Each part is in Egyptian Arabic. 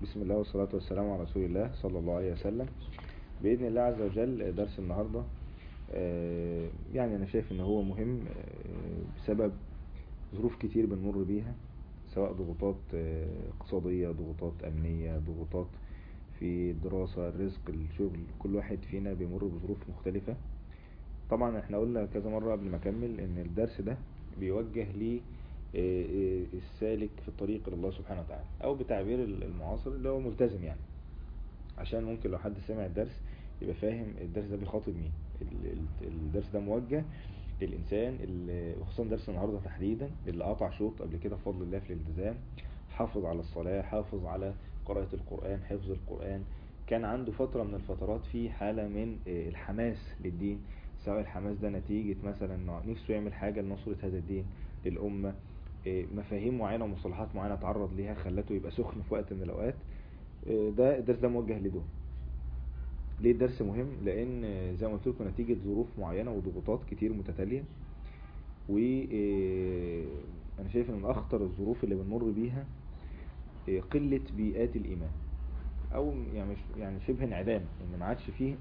بسم الله والصلاة والسلام على رسول الله صلى الله عليه وسلم بإذن الله عز وجل درس النهاردة آه، يعني أنا شايف إن هو مهم آه، بسبب ظروف كتير بنمر بيها سواء ضغوطات آه، اقتصادية ضغوطات أمنية ضغوطات في الدراسة الرزق الشغل كل واحد فينا بيمر بظروف مختلفة طبعا احنا قلنا كذا مرة قبل ما اكمل ان الدرس ده بيوجه لي آه، آه، السالك في الطريق الى الله سبحانه وتعالى او بتعبير المعاصر اللي هو ملتزم يعني عشان ممكن لو حد سمع الدرس يبقى فاهم الدرس ده بيخاطب مين ال- ال- الدرس ده موجه للإنسان اللي وخصوصا درس النهاردة تحديدا اللي قطع شوط قبل كده بفضل الله في الالتزام حافظ على الصلاة حافظ على قراءة القرآن حفظ القرآن كان عنده فترة من الفترات في حالة من آه، الحماس للدين سواء الحماس ده نتيجة مثلا إنه نفسه يعمل حاجة لنصرة هذا الدين للأمة آه، مفاهيم معينة ومصطلحات معينة تعرض ليها خلته يبقى سخن في وقت من الأوقات آه، ده الدرس ده موجه لدول ليه الدرس مهم لان زي ما قلت لكم نتيجه ظروف معينه وضغوطات كتير متتاليه و آه، انا شايف ان من اخطر الظروف اللي بنمر بيها آه، قله بيئات الايمان او يعني مش يعني شبه انعدام ان ما عادش فيه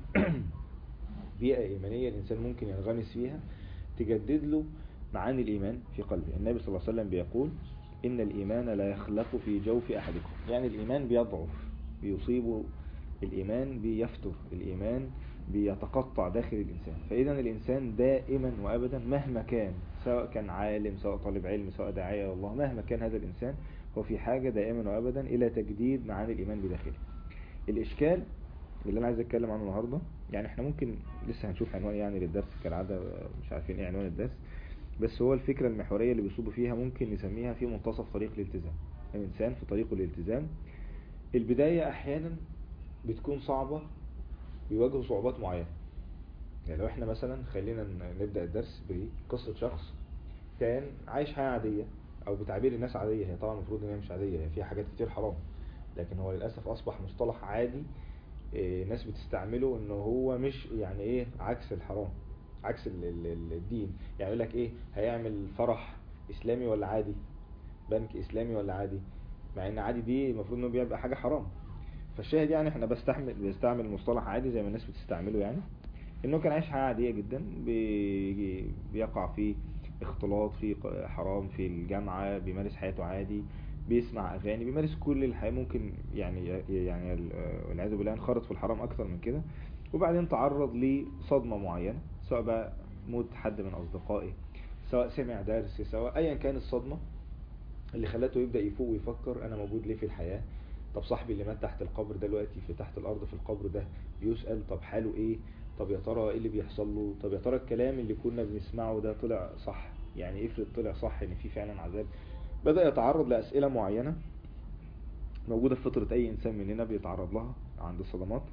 بيئه ايمانيه الانسان ممكن ينغمس فيها تجدد له معاني الايمان في قلبه النبي صلى الله عليه وسلم بيقول ان الايمان لا يخلق في جوف احدكم يعني الايمان بيضعف بيصيبه الإيمان بيفتر الإيمان بيتقطع داخل الإنسان فإذا الإنسان دائما وأبدا مهما كان سواء كان عالم سواء طالب علم سواء داعية الله مهما كان هذا الإنسان هو في حاجة دائما وأبدا إلى تجديد معاني الإيمان بداخله الإشكال اللي أنا عايز أتكلم عنه النهاردة يعني إحنا ممكن لسه هنشوف عنوان يعني للدرس كالعادة مش عارفين إيه عنوان الدرس بس هو الفكرة المحورية اللي بيصوب فيها ممكن نسميها في منتصف طريق الالتزام الإنسان في طريقه الالتزام البداية أحيانا بتكون صعبة بيواجهوا صعوبات معينة يعني لو احنا مثلا خلينا ن- نبدأ الدرس بقصة شخص كان عايش حياة عادية او بتعبير الناس عادية هي طبعا المفروض ان هي مش عادية هي فيها حاجات كتير حرام لكن هو للأسف اصبح مصطلح عادي إيه، الناس بتستعمله ان هو مش يعني ايه عكس الحرام عكس ال- ال- ال- الدين يعني يقول لك ايه هيعمل فرح اسلامي ولا عادي بنك اسلامي ولا عادي مع ان عادي دي المفروض انه بيبقى حاجة حرام فالشاهد يعني احنا بستعمل بيستعمل مصطلح عادي زي ما الناس بتستعمله يعني انه كان عايش حياة عادية جدا بيجي بيقع في اختلاط في ق- حرام في الجامعة بيمارس حياته عادي بيسمع اغاني بيمارس كل الحياة ممكن يعني يعني ال- والعياذ بالله انخرط في الحرام اكتر من كده وبعدين تعرض لصدمة معينة سواء بقى موت حد من اصدقائه سواء سمع درس سواء ايا كان الصدمة اللي خلته يبدأ يفوق ويفكر انا موجود ليه في الحياة طب صاحبي اللي مات تحت القبر دلوقتي في تحت الارض في القبر ده بيسأل طب حاله ايه طب يا ترى ايه اللي بيحصل له طب يا ترى الكلام اللي كنا بنسمعه ده طلع صح يعني افرض طلع صح ان في فعلا عذاب بدأ يتعرض لأسئلة معينة موجودة في فطرة اي انسان مننا بيتعرض لها عند الصدمات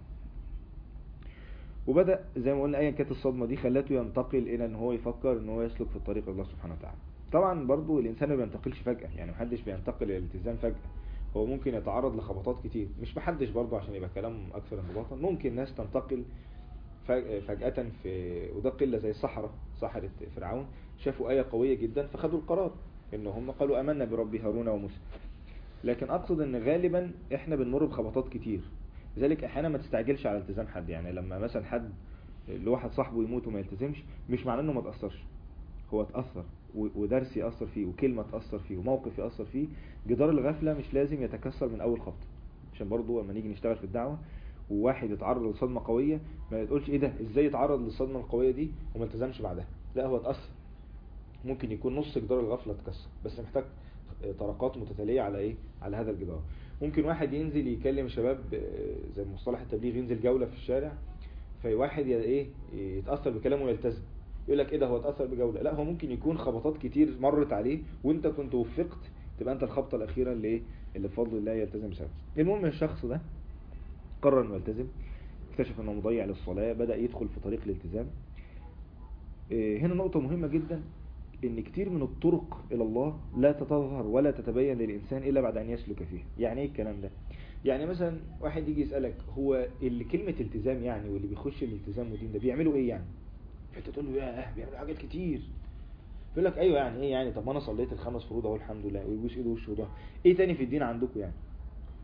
وبدأ زي ما قلنا ايا كانت الصدمة دي خلته ينتقل الى ان هو يفكر ان هو يسلك في الطريق الله سبحانه وتعالى طبعا برضو الانسان ما بينتقلش فجأة يعني محدش بينتقل الى الالتزام فجأة هو ممكن يتعرض لخبطات كتير مش محدش برضو عشان يبقى كلام اكثر انضباطا ممكن ناس تنتقل فج- فجأة في وده قلة زي السحرة سحرة فرعون شافوا آية قوية جدا فخدوا القرار ان هم قالوا امنا برب هارون وموسى لكن اقصد ان غالبا احنا بنمر بخبطات كتير لذلك احيانا ما تستعجلش على التزام حد يعني لما مثلا حد لواحد صاحبه يموت وما يلتزمش مش معناه انه ما تأثرش هو اتأثر و- ودرس يأثر فيه وكلمة تأثر فيه وموقف يأثر فيه جدار الغفلة مش لازم يتكسر من أول خبطة عشان برضو لما نيجي نشتغل في الدعوة وواحد يتعرض لصدمة قوية ما تقولش ايه ده ازاي يتعرض للصدمة القوية دي وما التزمش بعدها لا هو اتأثر ممكن يكون نص جدار الغفلة اتكسر بس محتاج طرقات متتالية على ايه على هذا الجدار ممكن واحد ينزل يكلم شباب آه، زي مصطلح التبليغ ينزل جولة في الشارع فواحد ي- ايه يتأثر بكلامه ويلتزم يقول لك ايه ده هو اتأثر بجولة لا هو ممكن يكون خبطات كتير مرت عليه وانت كنت وفقت تبقى انت الخبطة الأخيرة اللي ايه اللي بفضل الله يلتزم بسبب المهم الشخص ده قرر انه يلتزم اكتشف انه مضيع للصلاة بدأ يدخل في طريق الالتزام إيه، هنا نقطة مهمة جدا ان كتير من الطرق الى الله لا تتظهر ولا تتبين للانسان الا بعد ان يسلك فيها يعني ايه الكلام ده يعني مثلا واحد يجي يسألك هو اللي كلمة التزام يعني واللي بيخش الالتزام ودين ده بيعملوا ايه يعني فانت تقول له ياه بيعملوا حاجات كتير يقول لك ايوه يعني ايه يعني طب ما انا صليت الخمس فروض اهو الحمد لله ويبوس ايده وشه ده ايه تاني في الدين عندكم يعني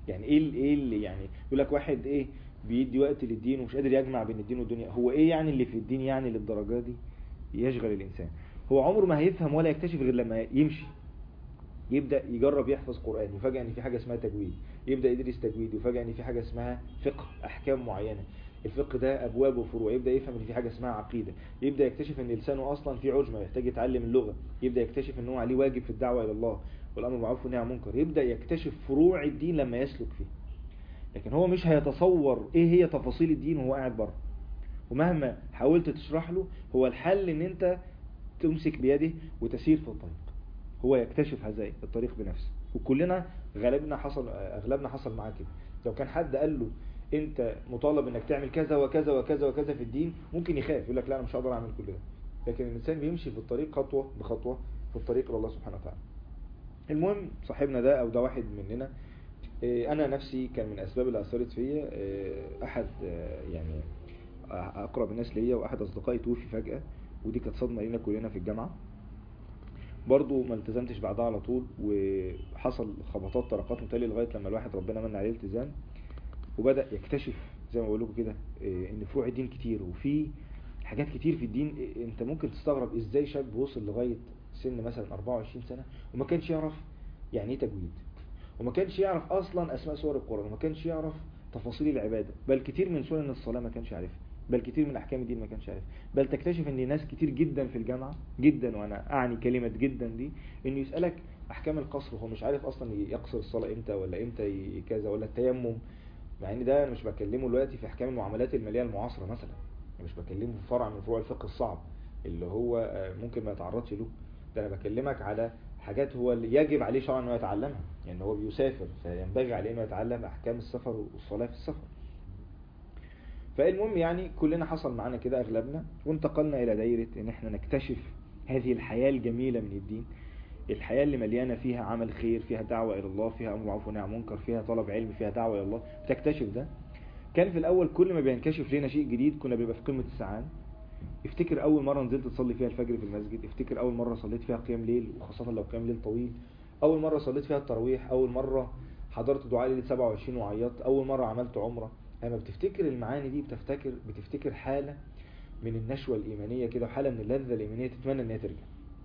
يعني ايه ال- ايه اللي يعني يقول لك واحد ايه بيدي وقت للدين ومش قادر يجمع بين الدين والدنيا هو ايه يعني اللي في الدين يعني للدرجه دي يشغل الانسان هو عمره ما هيفهم ولا يكتشف غير لما يمشي يبدا يجرب يحفظ قران يفاجئ ان في حاجه اسمها تجويد يبدا يدرس تجويد يفاجئ ان في حاجه اسمها فقه احكام معينه الفقه ده ابواب وفروع يبدا يفهم ان في حاجه اسمها عقيده يبدا يكتشف ان لسانه اصلا فيه عجمه يحتاج يتعلم اللغه يبدا يكتشف ان هو عليه واجب في الدعوه الى الله والامر بالمعروف والنهي عن المنكر يبدا يكتشف فروع الدين لما يسلك فيه لكن هو مش هيتصور ايه هي تفاصيل الدين وهو قاعد بره ومهما حاولت تشرح له هو الحل ان انت تمسك بيده وتسير في الطريق هو يكتشف هذا الطريق بنفسه وكلنا غالبنا حصل اغلبنا حصل معاه كده لو كان حد قال له انت مطالب انك تعمل كذا وكذا وكذا وكذا في الدين ممكن يخاف يقول لك لا انا مش هقدر اعمل كل ده لكن الانسان بيمشي في الطريق خطوه بخطوه في الطريق الى الله سبحانه وتعالى المهم صاحبنا ده او ده واحد مننا إيه، انا نفسي كان من الاسباب اللي اثرت فيا إيه، احد آه، يعني اقرب الناس ليا واحد اصدقائي توفي فجاه ودي كانت صدمه لينا كلنا في الجامعه برضو ما التزمتش بعدها على طول وحصل خبطات طرقات متالية لغايه لما الواحد ربنا من عليه التزام وبدا يكتشف زي ما بقول لكم كده إيه، ان فروع الدين كتير وفي حاجات كتير في الدين إيه، انت ممكن تستغرب ازاي شاب وصل لغايه سن مثلا 24 سنه وما كانش يعرف يعني ايه تجويد وما كانش يعرف اصلا اسماء سور القران وما كانش يعرف تفاصيل العباده بل كتير من سنن الصلاه ما كانش عارفها بل كتير من احكام الدين ما كانش عارفها بل تكتشف ان ناس كتير جدا في الجامعه جدا وانا اعني كلمه جدا دي انه يسالك احكام القصر وهو مش عارف اصلا يقصر الصلاه امتى ولا امتى ي- كذا ولا التيمم مع ان ده أنا مش بكلمه دلوقتي في احكام المعاملات الماليه المعاصره مثلا أنا مش بكلمه في فرع من فروع الفقه الصعب اللي هو آه، ممكن ما يتعرضش له ده انا بكلمك على حاجات هو اللي يجب عليه شرعا انه يتعلمها يعني هو بيسافر فينبغي عليه انه يتعلم احكام السفر والصلاه في السفر فالمهم يعني كلنا حصل معانا كده اغلبنا وانتقلنا الى دايره ان احنا نكتشف هذه الحياه الجميله من الدين الحياه اللي مليانه فيها عمل خير فيها دعوه الى الله فيها امر معروف ونهي عن منكر فيها طلب علم فيها دعوه الى الله تكتشف ده كان في الاول كل ما بينكشف لنا شيء جديد كنا بيبقى في قمه السعاده افتكر اول مره نزلت تصلي فيها الفجر في المسجد افتكر اول مره صليت فيها قيام ليل وخاصه لو قيام ليل طويل اول مره صليت فيها التراويح اول مره حضرت دعاء ليله 27 وعيطت اول مره عملت عمره لما بتفتكر المعاني دي بتفتكر بتفتكر حاله من النشوه الايمانيه كده وحاله من اللذه الايمانيه تتمنى ان هي ترجع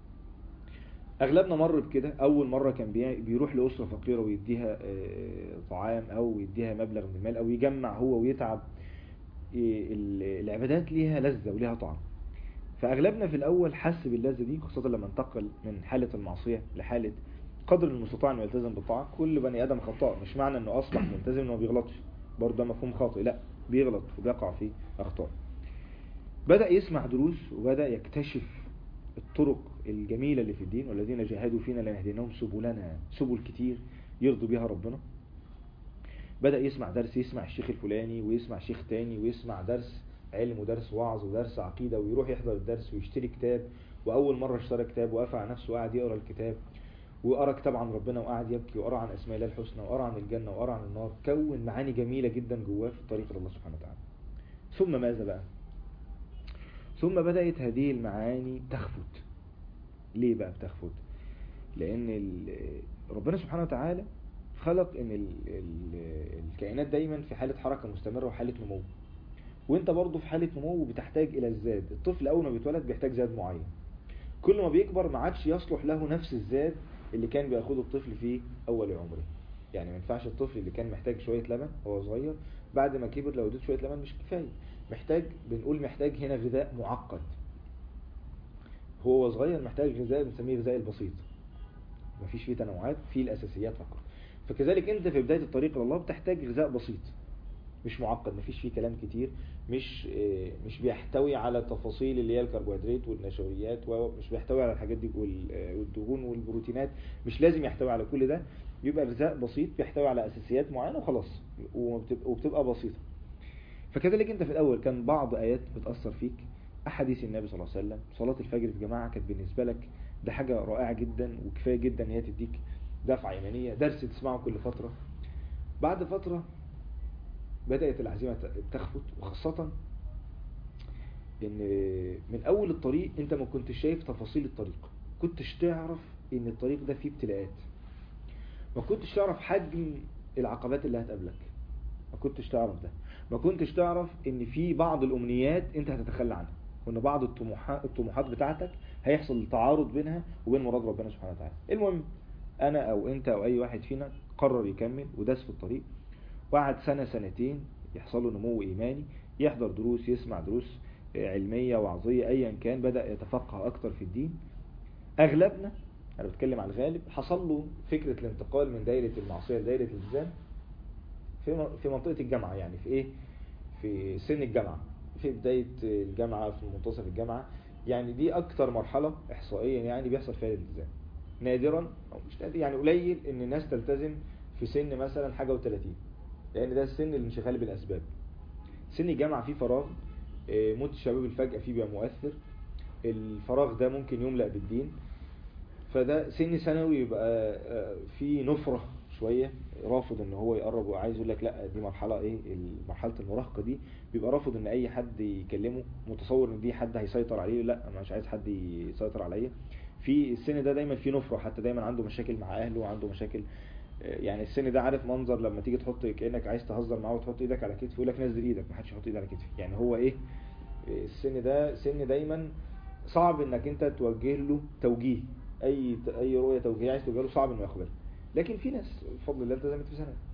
اغلبنا مر بكده اول مره كان بي- بيروح لاسره فقيره ويديها آه، طعام او يديها مبلغ من المال او يجمع هو ويتعب إيه، ال- العبادات ليها لذة وليها طعم فأغلبنا في الأول حس باللذة دي خاصة لما انتقل من حالة المعصية لحالة قدر المستطاع انه يلتزم بالطاعة كل بني آدم خطاء مش معنى انه أصبح ملتزم انه ما بيغلطش برضه ده مفهوم خاطئ لا بيغلط وبيقع في أخطاء بدأ يسمع دروس وبدأ يكتشف الطرق الجميلة اللي في الدين والذين جاهدوا فينا لنهدينهم سبلنا سبل كتير يرضوا بيها ربنا بدأ يسمع درس يسمع الشيخ الفلاني ويسمع شيخ تاني ويسمع درس علم ودرس وعظ ودرس عقيدة ويروح يحضر الدرس ويشتري كتاب وأول مرة اشترى كتاب وقفل على نفسه وقعد يقرأ الكتاب وقرأ كتاب عن ربنا وقعد يبكي وقرأ عن أسماء الله الحسنى وقرأ عن الجنة وقرأ عن النار كون معاني جميلة جدا جواه في الطريق إلى الله سبحانه وتعالى ثم ماذا بقى ثم بدأت هذه المعاني تخفت ليه بقى بتخفت لأن ال- ربنا سبحانه وتعالى خلق ان ال ال الكائنات دايما في حالة حركة مستمرة وحالة نمو وانت برضه في حالة نمو بتحتاج الى الزاد الطفل اول ما بيتولد بيحتاج زاد معين كل ما بيكبر ما عادش يصلح له نفس الزاد اللي كان بياخده الطفل في اول عمره يعني ما ينفعش الطفل اللي كان محتاج شوية لبن وهو صغير بعد ما كبر لو اديت شوية لبن مش كفاية محتاج بنقول محتاج هنا غذاء معقد هو صغير محتاج غذاء بنسميه غذاء البسيط مفيش فيه تنوعات فيه الاساسيات فقط فكذلك انت في بداية الطريق الى الله بتحتاج غذاء بسيط مش معقد مفيش فيه كلام كتير مش آه، مش بيحتوي على تفاصيل اللي هي الكربوهيدرات والنشويات ومش بيحتوي على الحاجات دي وال- آه، والدهون والبروتينات مش لازم يحتوي على كل ده بيبقى غذاء بسيط بيحتوي على اساسيات معينه وخلاص وبتبقى, وبتبقى بسيطه فكذلك انت في الاول كان بعض ايات بتاثر فيك احاديث النبي صلى الله عليه وسلم صلاه الفجر في جماعه كانت بالنسبه لك ده حاجه رائعه جدا وكفايه جدا ان هي تديك دفعه ايمانيه درس تسمعه كل فتره بعد فتره بدات العزيمه تخفت وخاصه ان من اول الطريق انت ما كنتش شايف تفاصيل الطريق كنتش تعرف ان الطريق ده فيه ابتلاءات ما كنتش تعرف حجم العقبات اللي هتقابلك ما كنتش تعرف ده ما كنتش تعرف ان في بعض الامنيات انت هتتخلى عنها وان بعض الطموحات الطموحات بتاعتك هيحصل تعارض بينها وبين مراد ربنا سبحانه وتعالى المهم انا او انت او اي واحد فينا قرر يكمل وداس في الطريق وقعد سنة سنتين يحصل له نمو ايماني يحضر دروس يسمع دروس علمية وعظية ايا كان بدأ يتفقه اكتر في الدين اغلبنا انا بتكلم على الغالب حصل له فكرة الانتقال من دايرة المعصية لدايرة الالتزام في في منطقة الجامعة يعني في ايه في سن الجامعة في بداية الجامعة في منتصف الجامعة يعني دي اكتر مرحلة احصائيا يعني بيحصل فيها الالتزام نادرا او مش نادر يعني قليل ان الناس تلتزم في سن مثلا حاجة و30 لان ده السن الانشغال بالاسباب سن الجامعة فيه فراغ موت الشباب الفجأة فيه بيبقى مؤثر الفراغ ده ممكن يملأ بالدين فده سن ثانوي يبقى في نفرة شوية رافض ان هو يقرب وعايز يقول لك لا دي مرحلة ايه مرحلة المراهقة دي بيبقى رافض ان اي حد يكلمه متصور ان دي حد هيسيطر عليه لا انا مش عايز حد يسيطر عليا في السن ده دايما في نفرة حتى دايما عنده مشاكل مع اهله وعنده مشاكل يعني السن ده عارف منظر لما تيجي تحط كانك عايز تهزر معاه وتحط ايدك على كتفه يقول لك نزل ايدك ما حدش يحط ايده على كتفي يعني هو ايه السن ده سن دايما صعب انك انت توجه له توجيه اي اي رؤيه توجيهيه عايز توجه له صعب انه يقبلها لكن في ناس بفضل الله التزمت في سنه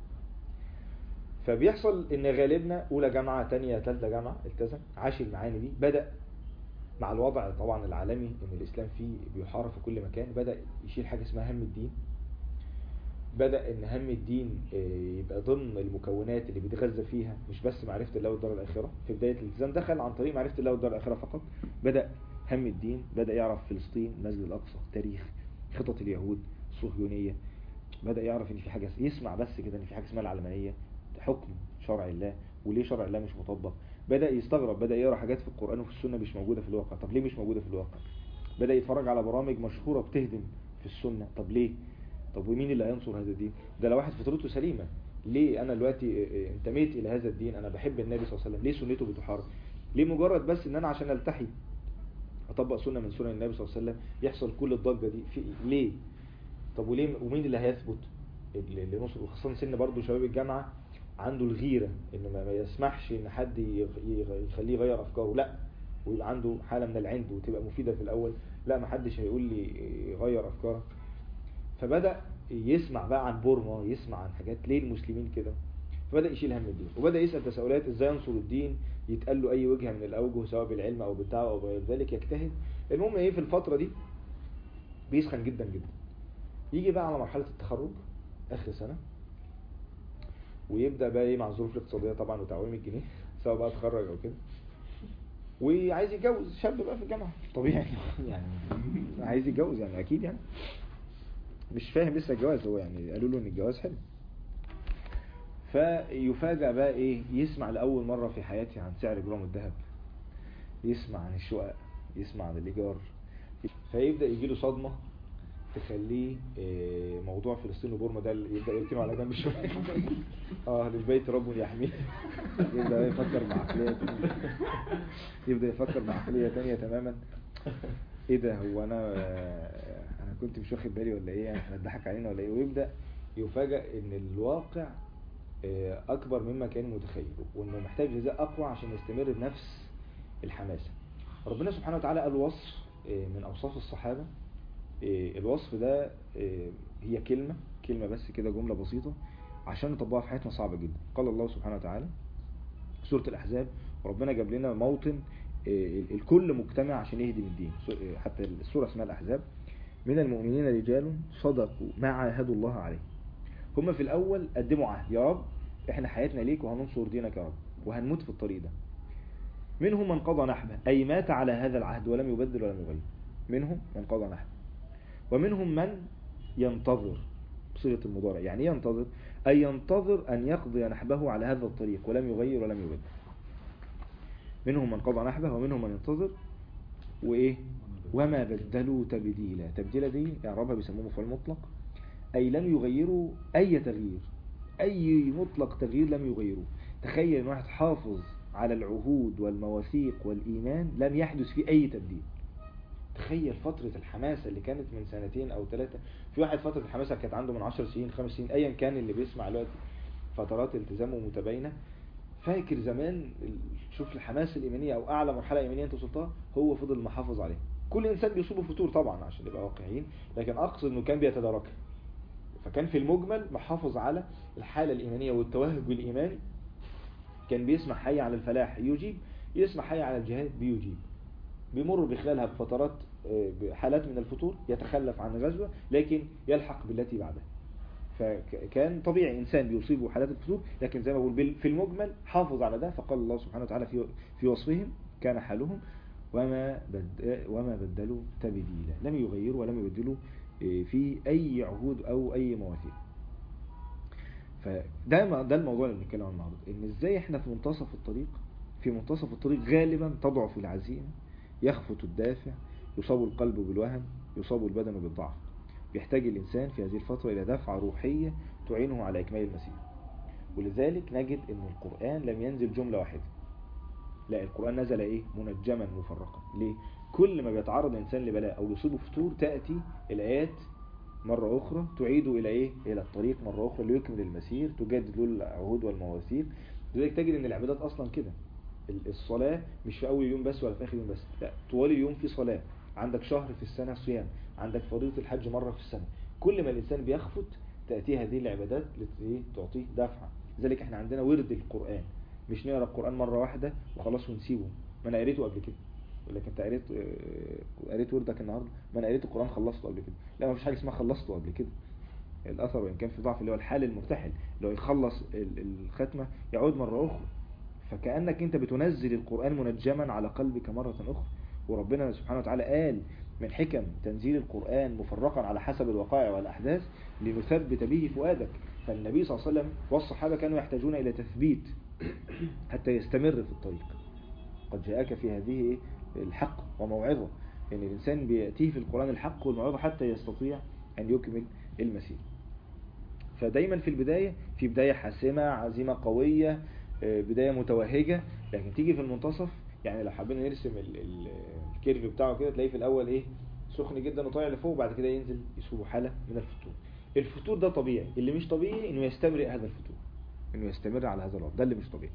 فبيحصل ان غالبنا اولى جامعه ثانيه ثالثه جامعه التزم عاش المعاني دي بدا مع الوضع طبعا العالمي ان الاسلام فيه بيحارب في كل مكان بدا يشيل حاجه اسمها هم الدين بدا ان هم الدين يبقى ضمن المكونات اللي بيتغذى فيها مش بس معرفه الله والدار الاخره في بدايه الالتزام دخل عن طريق معرفه الله والدار الاخره فقط بدا هم الدين بدا يعرف فلسطين المسجد الاقصى تاريخ خطط اليهود الصهيونيه بدا يعرف ان في حاجه يسمع بس كده ان في حاجه اسمها العلمانيه حكم شرع الله وليه شرع الله مش مطبق بدا يستغرب بدا يقرا حاجات في القران وفي السنه مش موجوده في الواقع طب ليه مش موجوده في الواقع بدا يتفرج على برامج مشهوره بتهدم في السنه طب ليه طب ومين اللي هينصر هذا الدين ده لو واحد فطرته سليمه ليه انا دلوقتي انتميت الى هذا الدين انا بحب النبي صلى الله عليه وسلم ليه سنته بتحارب ليه مجرد بس ان انا عشان التحي اطبق سنه من سنن النبي صلى الله عليه وسلم يحصل كل الضجه دي في ليه طب وليه ومين اللي هيثبت اللي نصر وخاصه سن برضه شباب الجامعه عنده الغيره ان ما يسمحش ان حد يخليه يغير افكاره لا ويبقى عنده حاله من العند وتبقى مفيده في الاول لا ما حدش هيقول لي غير افكارك فبدا يسمع بقى عن بورما يسمع عن حاجات ليه المسلمين كده فبدا يشيل هم الدين وبدا يسال تساؤلات ازاي ينصر الدين يتقال له اي وجهه من الاوجه سواء بالعلم او بالدعوه او غير ذلك يجتهد المهم ايه في الفتره دي بيسخن جدا جدا يجي بقى على مرحله التخرج اخر سنه ويبدا بقى ايه مع الظروف الاقتصاديه طبعا وتعويم الجنيه سواء بقى اتخرج او كده وعايز يتجوز شاب بقى في الجامعه طبيعي يعني عايز يتجوز يعني اكيد يعني مش فاهم لسه الجواز هو يعني قالوا له ان الجواز حلو فيفاجأ بقى ايه يسمع لأول مرة في حياتي عن سعر جرام الذهب يسمع عن الشقق يسمع عن الإيجار فيبدأ يجي له صدمة تخليه إيه موضوع فلسطين وبورما ده يبدأ يركنه على جنب شوية اه للبيت رب يحميه يبدأ يفكر بعقلية يبدأ يفكر بعقلية تانية تماما ايه ده هو انا انا كنت مش واخد بالي ولا ايه احنا اتضحك علينا ولا ايه ويبدأ يفاجأ ان الواقع اكبر مما كان متخيل وانه محتاج غذاء اقوى عشان يستمر بنفس الحماسة ربنا سبحانه وتعالى قال وصف من اوصاف الصحابة الوصف ده هي كلمة كلمة بس كده جملة بسيطة عشان نطبقها في حياتنا صعبة جدا قال الله سبحانه وتعالى سورة الأحزاب ربنا جاب لنا موطن الكل مجتمع عشان يهدم الدين حتى السورة اسمها الأحزاب من المؤمنين رجال صدقوا ما عاهدوا الله عليه هم في الأول قدموا عهد يا رب احنا حياتنا ليك وهننصر دينك يا رب وهنموت في الطريق ده منهم من قضى نحبه أي مات على هذا العهد ولم يبدل ولم يغير منهم من قضى نحبه ومنهم من ينتظر بصيغة المضارع يعني ينتظر أي ينتظر أن يقضي نحبه على هذا الطريق ولم يغير ولم يبدل منهم من قضى نحبه ومنهم من ينتظر وإيه وما بدلوا تبديلا تبديلا دي إعرابها بيسموه مفعول مطلق أي لم يغيروا أي تغيير أي مطلق تغيير لم يغيروه تخيل ان واحد حافظ على العهود والمواثيق والإيمان لم يحدث فيه أي تبديل تخيل فترة الحماسة اللي كانت من سنتين او ثلاثة في واحد فترة الحماسة كانت عنده من 10 سنين خمس سنين ايا كان اللي بيسمع دلوقتي فترات التزامه متباينة فاكر زمان شوف الحماس الإيمانية أو أعلى مرحلة إيمانية أنت وصلتها هو فضل محافظ عليها كل إنسان بيصيبه فتور طبعا عشان نبقى واقعيين لكن أقصد أنه كان بيتداركها فكان في المجمل محافظ على الحالة الإيمانية والتوهج الإيماني كان بيسمع حي على الفلاح يجيب يسمع حي على الجهاد بيجيب بيمر بخلالها بفترات بحالات من الفتور يتخلف عن غزوة لكن يلحق بالتي بعدها فكان طبيعي إنسان بيصيبه حالات الفتور لكن زي ما بقول في المجمل حافظ على ده فقال الله سبحانه وتعالى في في وصفهم كان حالهم وما بد وما بدلوا تبديلا لم يغيروا ولم يبدلوا في أي عهود أو أي مواثيق فده ده الموضوع اللي بنتكلم عنه النهارده ان ازاي احنا في منتصف الطريق في منتصف الطريق غالبا تضعف العزيمه يخفت الدافع يصاب القلب بالوهن يصاب البدن بالضعف بيحتاج الإنسان في هذه الفترة إلى دفعة روحية تعينه على إكمال المسير ولذلك نجد أن القرآن لم ينزل جملة واحدة لا القرآن نزل إيه منجما مفرقا ليه كل ما بيتعرض الإنسان لبلاء أو يصيبه فتور تأتي الآيات مرة أخرى تعيده إلى إيه إلى الطريق مرة أخرى ليكمل المسير تجدد له العهود والمواثيق لذلك تجد أن العبادات أصلا كده الصلاة مش في أول يوم بس ولا في آخر يوم بس لا طوال اليوم في صلاة عندك شهر في السنة صيام عندك فريضة الحج مرة في السنة كل ما الإنسان بيخفت تأتي هذه العبادات تعطيه دفعة لذلك احنا عندنا ورد القرآن مش نقرأ القرآن مرة واحدة وخلاص ونسيبه ما انا قريته قبل كده يقول لك انت قريت قريت وردك النهارده ما انا قريت القرآن خلصته قبل كده لا ما فيش حاجة اسمها خلصته قبل كده الأثر وإن كان في ضعف اللي هو الحال المرتحل اللي هو يخلص الختمة يعود مرة أخرى فكأنك انت بتنزل القرآن منجما على قلبك مرة أخرى وربنا سبحانه وتعالى قال من حكم تنزيل القرآن مفرقا على حسب الوقائع والأحداث لنثبت به فؤادك فالنبي صلى الله عليه وسلم والصحابة كانوا يحتاجون إلى تثبيت حتى يستمر في الطريق قد جاءك في هذه الحق وموعظة ان يعني الإنسان بيأتيه في القرآن الحق والموعظة حتى يستطيع أن يكمل المسير فدايما في البداية في بداية حاسمة عزيمة قوية بداية متوهجة لكن تيجي في المنتصف يعني لو حابين نرسم الكيرف بتاعه كده تلاقيه في الاول ايه سخن جدا وطالع لفوق وبعد كده ينزل يصيبه حالة من الفتور الفتور ده طبيعي اللي مش طبيعي انه يستمر هذا الفتور انه يستمر على هذا الوضع ده اللي مش طبيعي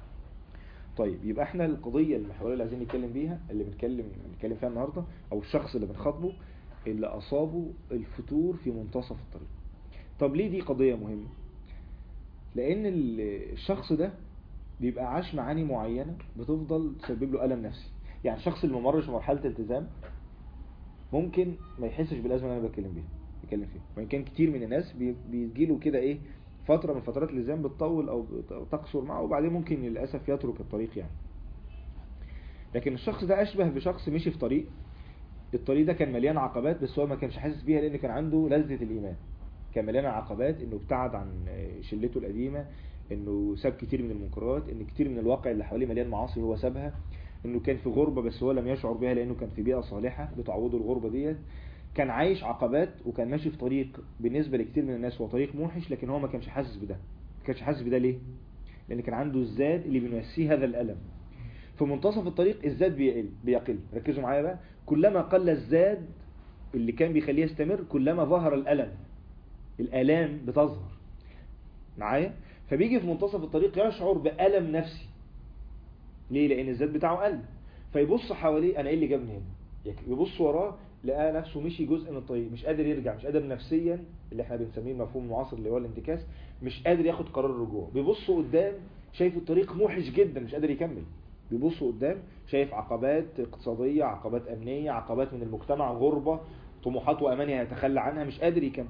طيب يبقى احنا القضية المحورية اللي عايزين نتكلم بيها اللي بنتكلم بنتكلم فيها النهاردة او الشخص اللي بنخاطبه اللي اصابه الفتور في منتصف الطريق طب ليه دي قضية مهمة لان الشخص ده بيبقى عاش معاني معينة بتفضل تسبب له ألم نفسي يعني الشخص اللي ممرش مرحلة التزام ممكن ما يحسش بالأزمة اللي أنا بتكلم بيها بتكلم فيها وإن كان كتير من الناس بيجيله كده إيه فترة من فترات الالتزام بتطول أو تقصر معه وبعدين ممكن للأسف يترك الطريق يعني لكن الشخص ده أشبه بشخص مشي في طريق الطريق ده كان مليان عقبات بس هو ما كانش حاسس بيها لأن كان عنده لذة الإيمان كان مليان عقبات إنه ابتعد عن شلته القديمة انه ساب كتير من المنكرات ان كتير من الواقع اللي حواليه مليان معاصي هو سابها انه كان في غربة بس هو لم يشعر بها لانه كان في بيئة صالحة بتعوضه الغربة ديت كان عايش عقبات وكان ماشي في طريق بالنسبة لكتير من الناس هو طريق موحش لكن هو ما كانش حاسس بده ما كانش حاسس بده ليه لان كان عنده الزاد اللي بينسيه هذا الالم في منتصف الطريق الزاد بيقل بيقل ركزوا معايا بقى كلما قل الزاد اللي كان بيخليه يستمر كلما ظهر الالم الالام بتظهر معايا فبيجي في منتصف الطريق يشعر بألم نفسي ليه لأن الزاد بتاعه قل فيبص حواليه أنا إيه اللي جابني هنا يبص وراه لقى نفسه مشي جزء من الطريق مش قادر يرجع مش قادر نفسيا اللي احنا بنسميه المفهوم المعاصر اللي هو الانتكاس مش قادر ياخد قرار الرجوع بيبص قدام شايف الطريق موحش جدا مش قادر يكمل بيبص قدام شايف عقبات اقتصادية عقبات أمنية عقبات من المجتمع غربة طموحات وأمانية هيتخلى عنها مش قادر يكمل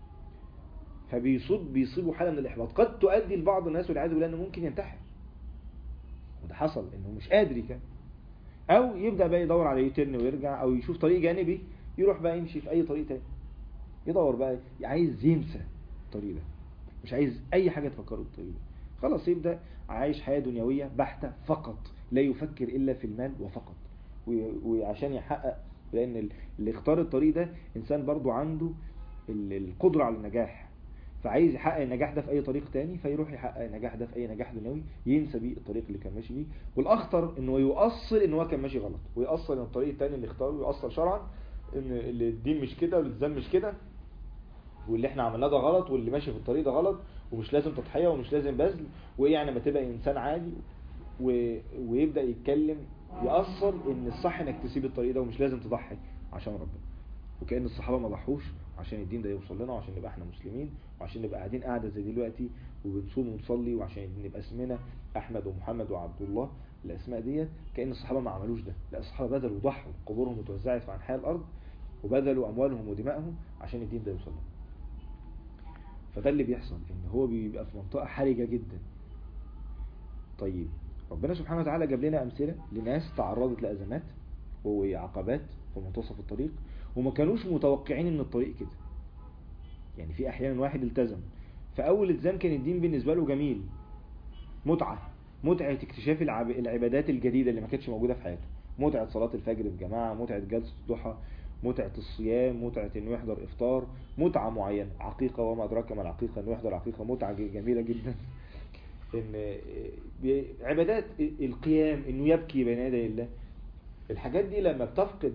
فبيصيب بيصيبوا حالة من الإحباط قد تؤدي لبعض الناس والعياذ بالله انه ممكن ينتحر وده حصل انه مش قادر يكمل او يبدأ بقى يدور على يوتيرن ويرجع او يشوف طريق جانبي يروح بقى يمشي في اي طريق تاني يدور بقى عايز ينسى الطريق ده مش عايز اي حاجة تفكره بالطريق ده خلاص يبدأ عايش حياة دنيوية بحتة فقط لا يفكر الا في المال وفقط وعشان يحقق لان اللي اختار الطريق ده انسان برضو عنده القدرة على النجاح فعايز يحقق النجاح ده في اي طريق تاني فيروح يحقق النجاح ده في اي نجاح دنيوي ينسى بيه الطريق اللي كان ماشي بيه والاخطر انه يؤصل ان هو كان ماشي غلط ويأصل ان الطريق التاني اللي اختاره يؤصل شرعا ان اللي الدين مش كده والالتزام مش كده واللي احنا عملناه ده غلط واللي ماشي في الطريق ده غلط ومش لازم تضحيه ومش لازم بذل وايه يعني ما تبقى انسان عادي و... ويبدا يتكلم يأثر ان الصح انك تسيب الطريق ده ومش لازم تضحي عشان ربنا وكأن الصحابة ما ضحوش عشان الدين ده يوصل لنا وعشان نبقى احنا مسلمين وعشان نبقى قاعدين قاعدة زي دلوقتي وبنصوم ونصلي وعشان نبقى اسمنا احمد ومحمد وعبد الله الاسماء ديت كأن الصحابة ما عملوش ده لا الصحابة بذلوا وضحوا قبورهم اتوزعت في انحاء الارض وبذلوا اموالهم ودمائهم عشان الدين ده يوصل لنا فده اللي بيحصل ان هو بيبقى في منطقة حرجة جدا طيب ربنا سبحانه وتعالى جاب لنا امثلة لناس تعرضت لازمات وعقبات في منتصف الطريق وما كانوش متوقعين ان الطريق كده يعني في احيانا واحد التزم فاول التزام كان الدين بالنسبة له جميل متعة متعة اكتشاف العب... العبادات الجديدة اللي ما كانتش موجودة في حياته متعة صلاة الفجر في جماعة متعة جلسة الضحى متعة الصيام متعة انه يحضر افطار متعة معينة عقيقة وما ادراك ما العقيقة انه يحضر عقيقة متعة جميلة جدا ان عبادات القيام انه يبكي بين يدي الله الحاجات دي لما بتفقد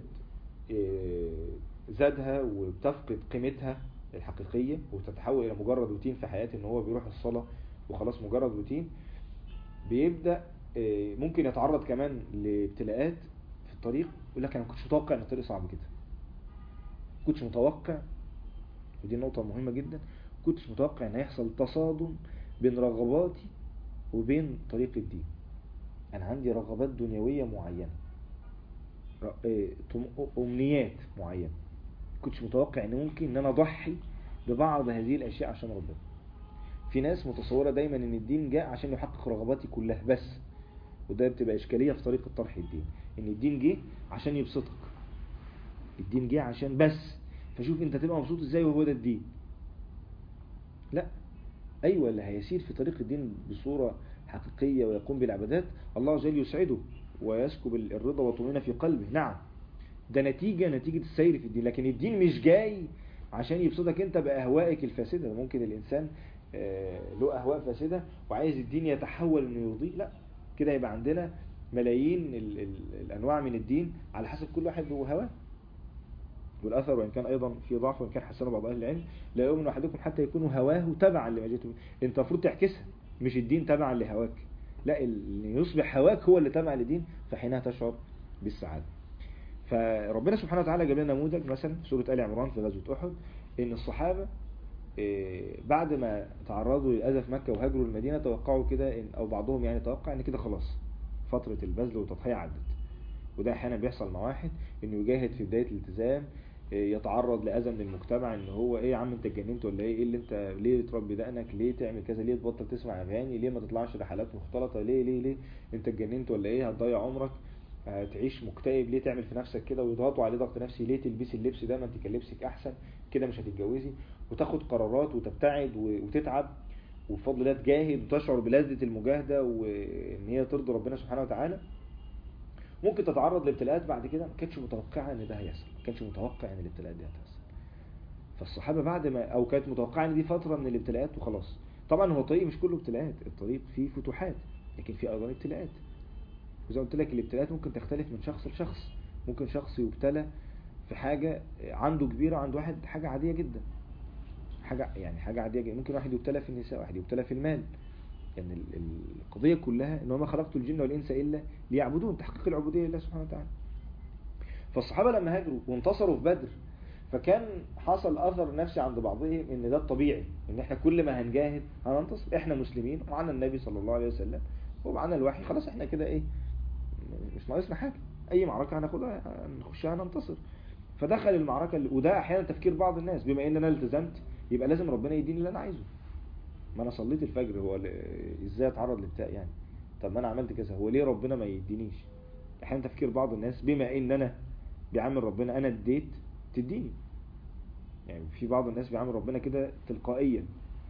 زادها وبتفقد قيمتها الحقيقية وتتحول الى مجرد روتين في حياته ان هو بيروح الصلاة وخلاص مجرد روتين بيبدأ ممكن يتعرض كمان لابتلاءات في الطريق يقول لك انا ما كنتش متوقع ان الطريق صعب كده كنتش متوقع ودي نقطة مهمة جدا كنتش متوقع ان هيحصل تصادم بين رغباتي وبين طريق الدين انا عندي رغبات دنيوية معينة امنيات معينة كنتش متوقع ان ممكن ان انا اضحي ببعض هذه الاشياء عشان ربنا في ناس متصورة دايما ان الدين جاء عشان يحقق رغباتي كلها بس وده بتبقى اشكالية في طريقة طرح الدين ان الدين جه عشان يبسطك الدين جه عشان بس فشوف انت تبقى مبسوط ازاي وهو ده الدين لا ايوه اللي هيسير في طريق الدين بصورة حقيقية ويقوم بالعبادات الله عز وجل يسعده ويسكب الرضا والطمأنينة في قلبه نعم ده نتيجة نتيجة السير في الدين لكن الدين مش جاي عشان يبسطك انت بأهوائك الفاسدة ممكن الانسان له أهواء فاسدة وعايز الدين يتحول انه يرضيه لا كده يبقى عندنا ملايين ال ال الأنواع من الدين على حسب كل واحد وهواه والأثر وإن كان أيضا في ضعف وإن كان حسنه بعض أهل العلم لا يؤمن أحدكم حتى يكون هواه تبعا لما جئت به أنت المفروض تعكسها مش الدين تبعا لهواك لا اللي يصبح هواك هو اللي تبع للدين فحينها تشعر بالسعادة فربنا سبحانه وتعالى جاب لنا نموذج مثلا في سورة آل عمران في غزوة أحد إن الصحابة بعد ما تعرضوا للأذى في مكة وهاجروا المدينة توقعوا كده إن أو بعضهم يعني توقع إن كده خلاص فترة البذل والتضحية عدت وده احيانا بيحصل مع واحد انه يجاهد في بداية الالتزام يتعرض لأذى من المجتمع ان هو ايه يا عم انت اتجننت ولا ايه ايه اللي انت ليه تربي دقنك ليه تعمل كذا ليه تبطل تسمع اغاني ليه ما تطلعش رحلات مختلطة ليه ليه ليه انت اتجننت ولا ايه هتضيع عمرك هتعيش مكتئب ليه تعمل في نفسك كده ويضغطوا عليه ضغط نفسي ليه تلبسي اللبس ده ما انت كان لبسك احسن كده مش هتتجوزي وتاخد قرارات وتبتعد وتتعب وبفضل الله تجاهد وتشعر بلذة المجاهدة وان هي ترضي ربنا سبحانه وتعالى ممكن تتعرض لابتلاءات بعد كده ما كانتش متوقعة ان ده هيحصل ما كانش متوقع ان الابتلاءات دي هتحصل فالصحابة بعد ما او كانت متوقعة ان دي فترة من الابتلاءات وخلاص طبعا هو الطريق مش كله ابتلاءات الطريق فيه فتوحات لكن فيه ايضا ابتلاءات وزي ما قلت لك الابتلاءات ممكن تختلف من شخص لشخص ممكن شخص يبتلى في حاجة عنده كبيرة عند واحد حاجة عادية جدا حاجة يعني حاجة عادية جدا ممكن واحد يبتلى في النساء واحد يبتلى في المال يعني القضية كلها ان وما خلقت الجن والإنس إلا ليعبدون تحقيق العبودية لله سبحانه وتعالى فالصحابة لما هاجروا وانتصروا في بدر فكان حصل أثر نفسي عند بعضهم ان ده الطبيعي ان احنا كل ما هنجاهد هننتصر احنا مسلمين ومعنا النبي صلى الله عليه وسلم ومعنا الوحي خلاص احنا كده ايه مش ناقصنا حاجة اي معركة هناخدها هنخشها هننتصر فدخل المعركة اللي وده احيانا تفكير بعض الناس بما ان انا التزمت يبقى لازم ربنا يديني اللي انا عايزه ما انا صليت الفجر هو ازاي اتعرض للتاء يعني طب ما انا عملت كذا هو ليه ربنا ما يدينيش احيانا تفكير بعض الناس بما ان انا بيعامل ربنا انا اديت تديني يعني في بعض الناس بيعامل ربنا كده تلقائيا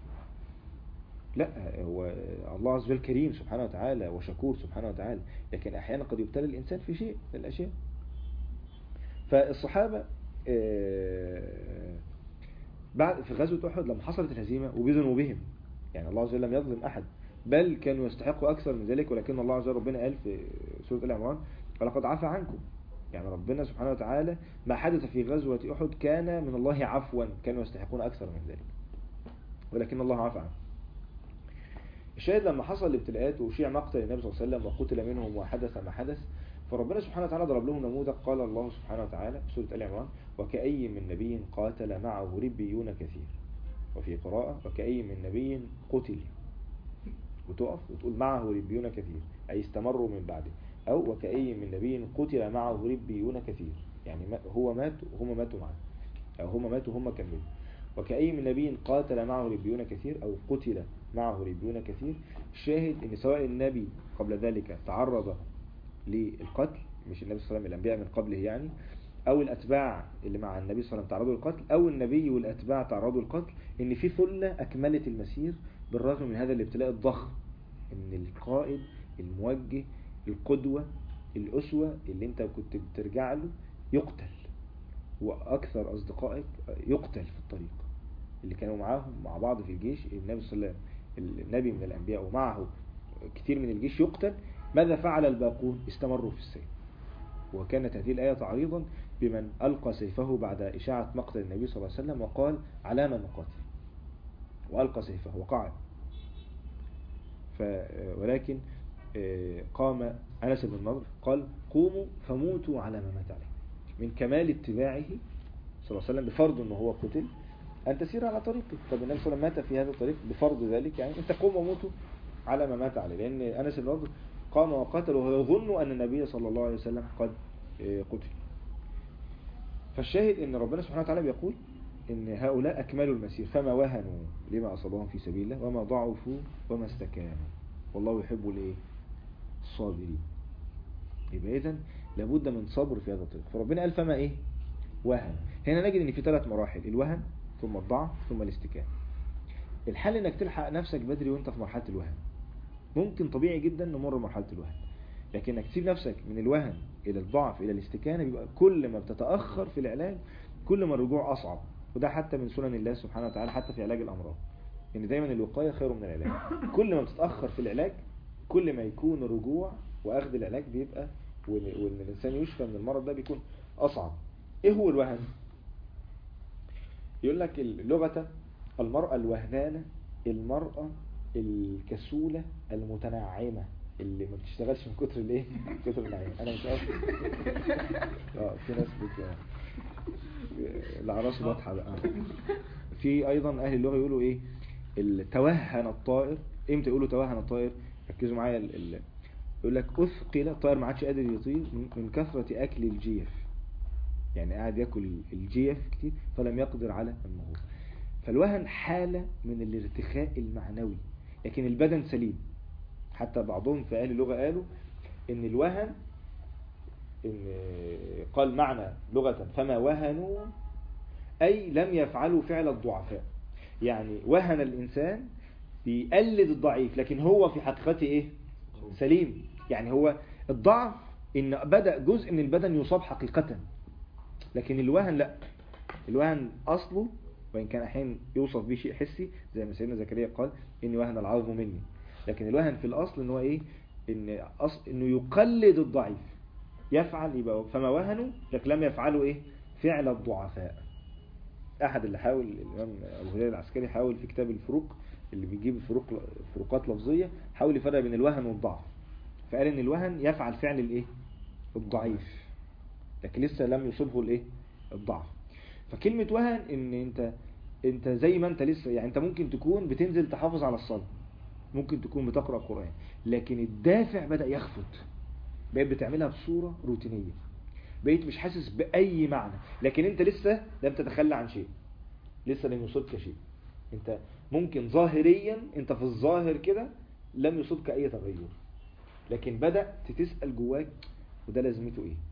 لا هو الله عز وجل كريم سبحانه وتعالى وشكور سبحانه وتعالى لكن احيانا قد يبتلى الانسان في شيء من الاشياء فالصحابة بعد في غزوة أحد لما حصلت الهزيمة وبذنوا بهم يعني الله عز وجل لم يظلم أحد بل كانوا يستحقوا أكثر من ذلك ولكن الله عز وجل ربنا قال في سورة آل عمران ولقد عفى عنكم يعني ربنا سبحانه وتعالى ما حدث في غزوة أحد كان من الله عفوا كانوا يستحقون أكثر من ذلك ولكن الله عفى عنهم الشاهد لما حصل الابتلاءات وشيع مقتل النبي صلى الله عليه وسلم وقتل منهم وحدث ما حدث فربنا سبحانه وتعالى ضرب لهم نموذج قال الله سبحانه وتعالى في سورة آل عمران وكأي من نبي قاتل معه ربيون كثير وفي قراءة وكأي من نبي قتل وتقف وتقول معه ربيون كثير أي استمروا من بعده أو وكأي من نبي قتل معه ربيون كثير يعني هو مات وهم ماتوا معه أو هم ماتوا وهم كملوا وكأي من نبي قاتل معه ربيون كثير أو قتل معه ربيون كثير الشاهد ان سواء النبي قبل ذلك تعرض للقتل مش النبي صلى الله عليه وسلم الأنبياء من قبله يعني أو الأتباع اللي مع النبي صلى الله عليه وسلم تعرضوا للقتل أو النبي والأتباع تعرضوا للقتل إن في ثلة أكملت المسير بالرغم من هذا الابتلاء الضخم إن القائد الموجه القدوة الأسوة اللي أنت كنت بترجع له يقتل وأكثر أصدقائك يقتل في الطريق اللي كانوا معاهم مع بعض في الجيش النبي صلى الله عليه وسلم النبي من الأنبياء ومعه كثير من الجيش يقتل ماذا فعل الباقون استمروا في السير وكانت هذه الآية تعريضا بمن ألقى سيفه بعد إشاعة مقتل النبي صلى الله عليه وسلم وقال على من نقاتل وألقى سيفه وقعد ولكن قام أنس بن النضر قال قوموا فموتوا على ما مات عليه من كمال اتباعه صلى الله عليه وسلم بفرض أنه هو قتل أن تسير على طريقه طب النبي صلى الله عليه وسلم مات في هذا الطريق بفرض ذلك يعني أنت قوم وموتوا على ما مات عليه لأن أنس بن النضر قام وقتل وهو يظن أن النبي صلى الله عليه وسلم قد قتل فالشاهد أن ربنا سبحانه وتعالى بيقول إن هؤلاء أكملوا المسير فما وهنوا لما أصابهم في سبيل الله وما ضعفوا وما استكانوا والله يحب الايه الصابرين يبقى إذن لابد من صبر في هذا الطريق فربنا قال فما إيه وهن هنا نجد ان في ثلاث مراحل الوهن ثم الضعف ثم الاستكانة الحل انك تلحق نفسك بدري وانت في مرحلة الوهن ممكن طبيعي جدا نمر مرحلة الوهن لكن انك تسيب نفسك من الوهن الى الضعف الى الاستكانة بيبقى كل ما بتتأخر في العلاج كل ما الرجوع اصعب وده حتى من سنن الله سبحانه وتعالى حتى في علاج الامراض ان يعني دايما الوقاية خير من العلاج كل ما بتتأخر في العلاج كل ما يكون الرجوع واخذ العلاج بيبقى وان الانسان يشفى من المرض ده بيكون اصعب ايه هو الوهن يقول لك لغة المرأة الوهنانة المرأة الكسولة المتنعمة اللي ما بتشتغلش من كتر الايه من كتر النعيم انا مش قصدي اه في ناس بت العراس واضحه بقى في ايضا اهل اللغه يقولوا ايه التوهن الطائر امتى يقولوا توهن الطائر ركزوا معايا ال... يقول لك اثقل الطائر ما عادش قادر يطير من كثرة اكل الجيف يعني قاعد ياكل الجيف كتير فلم يقدر على النهوض فالوهن حالة من الارتخاء المعنوي لكن البدن سليم حتى بعضهم في اهل اللغة قالوا ان الوهن إن قال معنى لغة فما وهنوا أي لم يفعلوا فعل الضعفاء يعني وهن الإنسان بيقلد الضعيف لكن هو في حقيقته إيه سليم يعني هو الضعف إن بدأ جزء من البدن يصاب حقيقة لكن الوهن لا الوهن أصله وإن كان أحيانا يوصف به شيء حسي زي ما سيدنا زكريا قال إني وهن العظم مني لكن الوهن في الأصل إن هو إيه إن أصل إنه يقلد الضعيف يفعل يبقى فما وهنوا لكن لم يفعلوا إيه فعل الضعفاء أحد اللي حاول الإمام أبو هلال العسكري حاول في كتاب الفروق اللي بيجيب فروق فروقات لفظية حاول يفرق بين الوهن والضعف فقال إن الوهن يفعل فعل الإيه الضعيف لكن لسه لم يصبه الإيه الضعف فكلمة وهن إن أنت أنت زي ما أنت لسه يعني أنت ممكن تكون بتنزل تحافظ على الصلاة ممكن تكون بتقرأ قرآن لكن الدافع بدأ يخفت بقيت بتعملها بصورة روتينية بقيت مش حاسس بأي معنى لكن انت لسه لم تتخلى عن شيء لسه لم يصبك شيء انت ممكن ظاهريا انت في الظاهر كده لم يصبك اي تغير لكن بدأ تسأل جواك وده لازمته ايه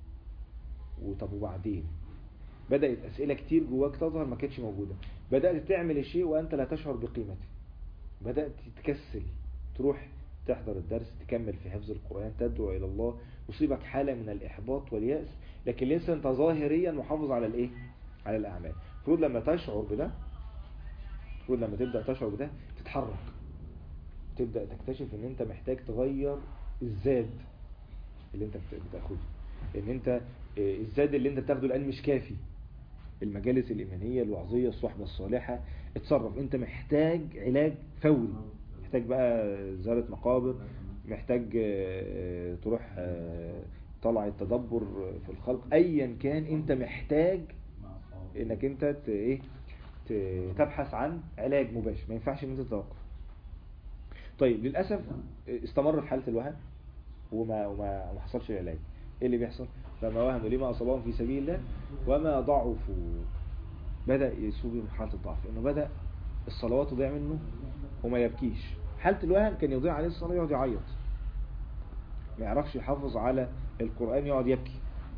وطب وبعدين بدأت اسئلة كتير جواك تظهر ما كانتش موجودة بدأت تعمل الشيء وانت لا تشعر بقيمته بدأت تتكسل تروح تحضر الدرس تكمل في حفظ القرآن تدعو إلى الله يصيبك حالة من الإحباط واليأس لكن لسه أنت ظاهريا محافظ على الإيه؟ على الأعمال المفروض لما تشعر بده المفروض لما تبدأ تشعر بده تتحرك تبدأ تكتشف ان انت محتاج تغير الزاد اللي انت بت- بتاخده ان انت آه، الزاد اللي انت بتاخده الان مش كافي المجالس الإيمانية الوعظية الصحبة الصالحة اتصرف انت محتاج علاج فوري محتاج بقى زيارة مقابر محتاج آه، آه، تروح آه، طلع التدبر في الخلق ايا كان انت محتاج انك انت ت- ايه ت- تبحث عن علاج مباشر ما ينفعش ان انت تتوقف طيب للاسف استمر في حاله الوهن وما وما ما حصلش علاج ايه اللي بيحصل فما وهنوا لما اصابهم في سبيل الله وما ضعفوا بدا يسوق من حاله الضعف انه بدا الصلوات تضيع منه وما يبكيش حاله الوهن كان يضيع عليه الصلاه يقعد يعيط ما يعرفش يحافظ على القران يقعد يبكي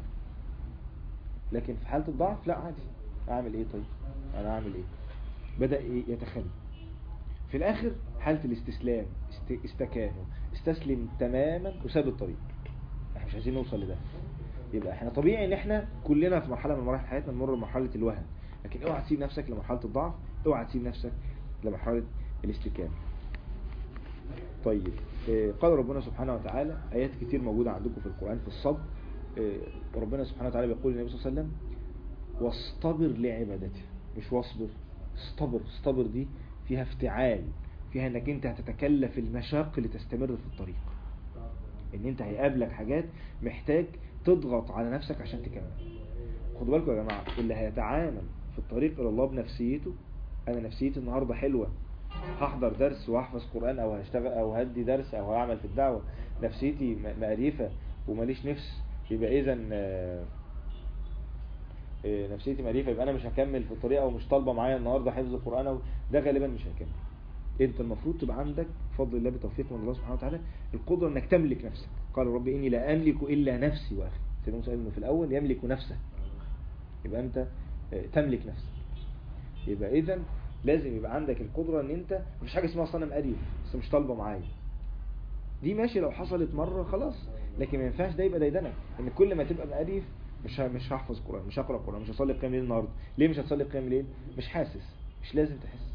لكن في حاله الضعف لا عادي اعمل ايه طيب انا اعمل ايه بدا إيه يتخلى في الاخر حالة الاستسلام است- استكانوا استسلم تماما وساب الطريق احنا مش عايزين نوصل لده يبقى احنا طبيعي ان احنا كلنا في مرحلة من مراحل حياتنا نمر بمرحلة الوهن لكن اوعى تسيب نفسك لمرحلة الضعف اوعى تسيب نفسك لمرحلة الاستكانة طيب آه، قال ربنا سبحانه وتعالى آيات كتير موجودة عندكم في القرآن في الصبر آه، ربنا سبحانه وتعالى بيقول للنبي صلى الله عليه وسلم واصطبر لعبادته مش واصبر اصطبر اصطبر دي فيها افتعال فيها انك انت هتتكلف المشاق لتستمر في الطريق ان انت هيقابلك حاجات محتاج تضغط على نفسك عشان تكمل خدوا بالكم يا جماعة اللي هيتعامل في الطريق الى الله بنفسيته انا نفسيتي النهاردة حلوة هحضر درس واحفظ قرآن او هشتغل او هدي درس او هعمل في الدعوة نفسيتي م- مقريفة وماليش نفس يبقى اذا آه، إيه، نفسيتي مريفة يبقى انا مش هكمل في الطريقة ومش طالبة معايا النهاردة حفظ القرآن أو ده غالبا مش هيكمل انت المفروض تبقى عندك بفضل الله بتوفيق من الله سبحانه وتعالى القدرة انك تملك نفسك قال رب اني لا املك الا نفسي واخي سيدنا موسى قال انه في الاول يملك نفسه يبقى انت آه، تملك نفسك يبقى اذا لازم يبقى عندك القدرة ان انت مفيش حاجة اسمها صنم قريف بس مش طالبة معايا دي ماشي لو حصلت مرة خلاص لكن ما ينفعش ده يبقى ديدنك ان كل ما تبقى مقريف مش ه- مش هحفظ قرآن مش هقرأ قرآن مش هصلي قيام ليل النهارده ليه مش هتصلي قيام ليل مش حاسس مش لازم تحس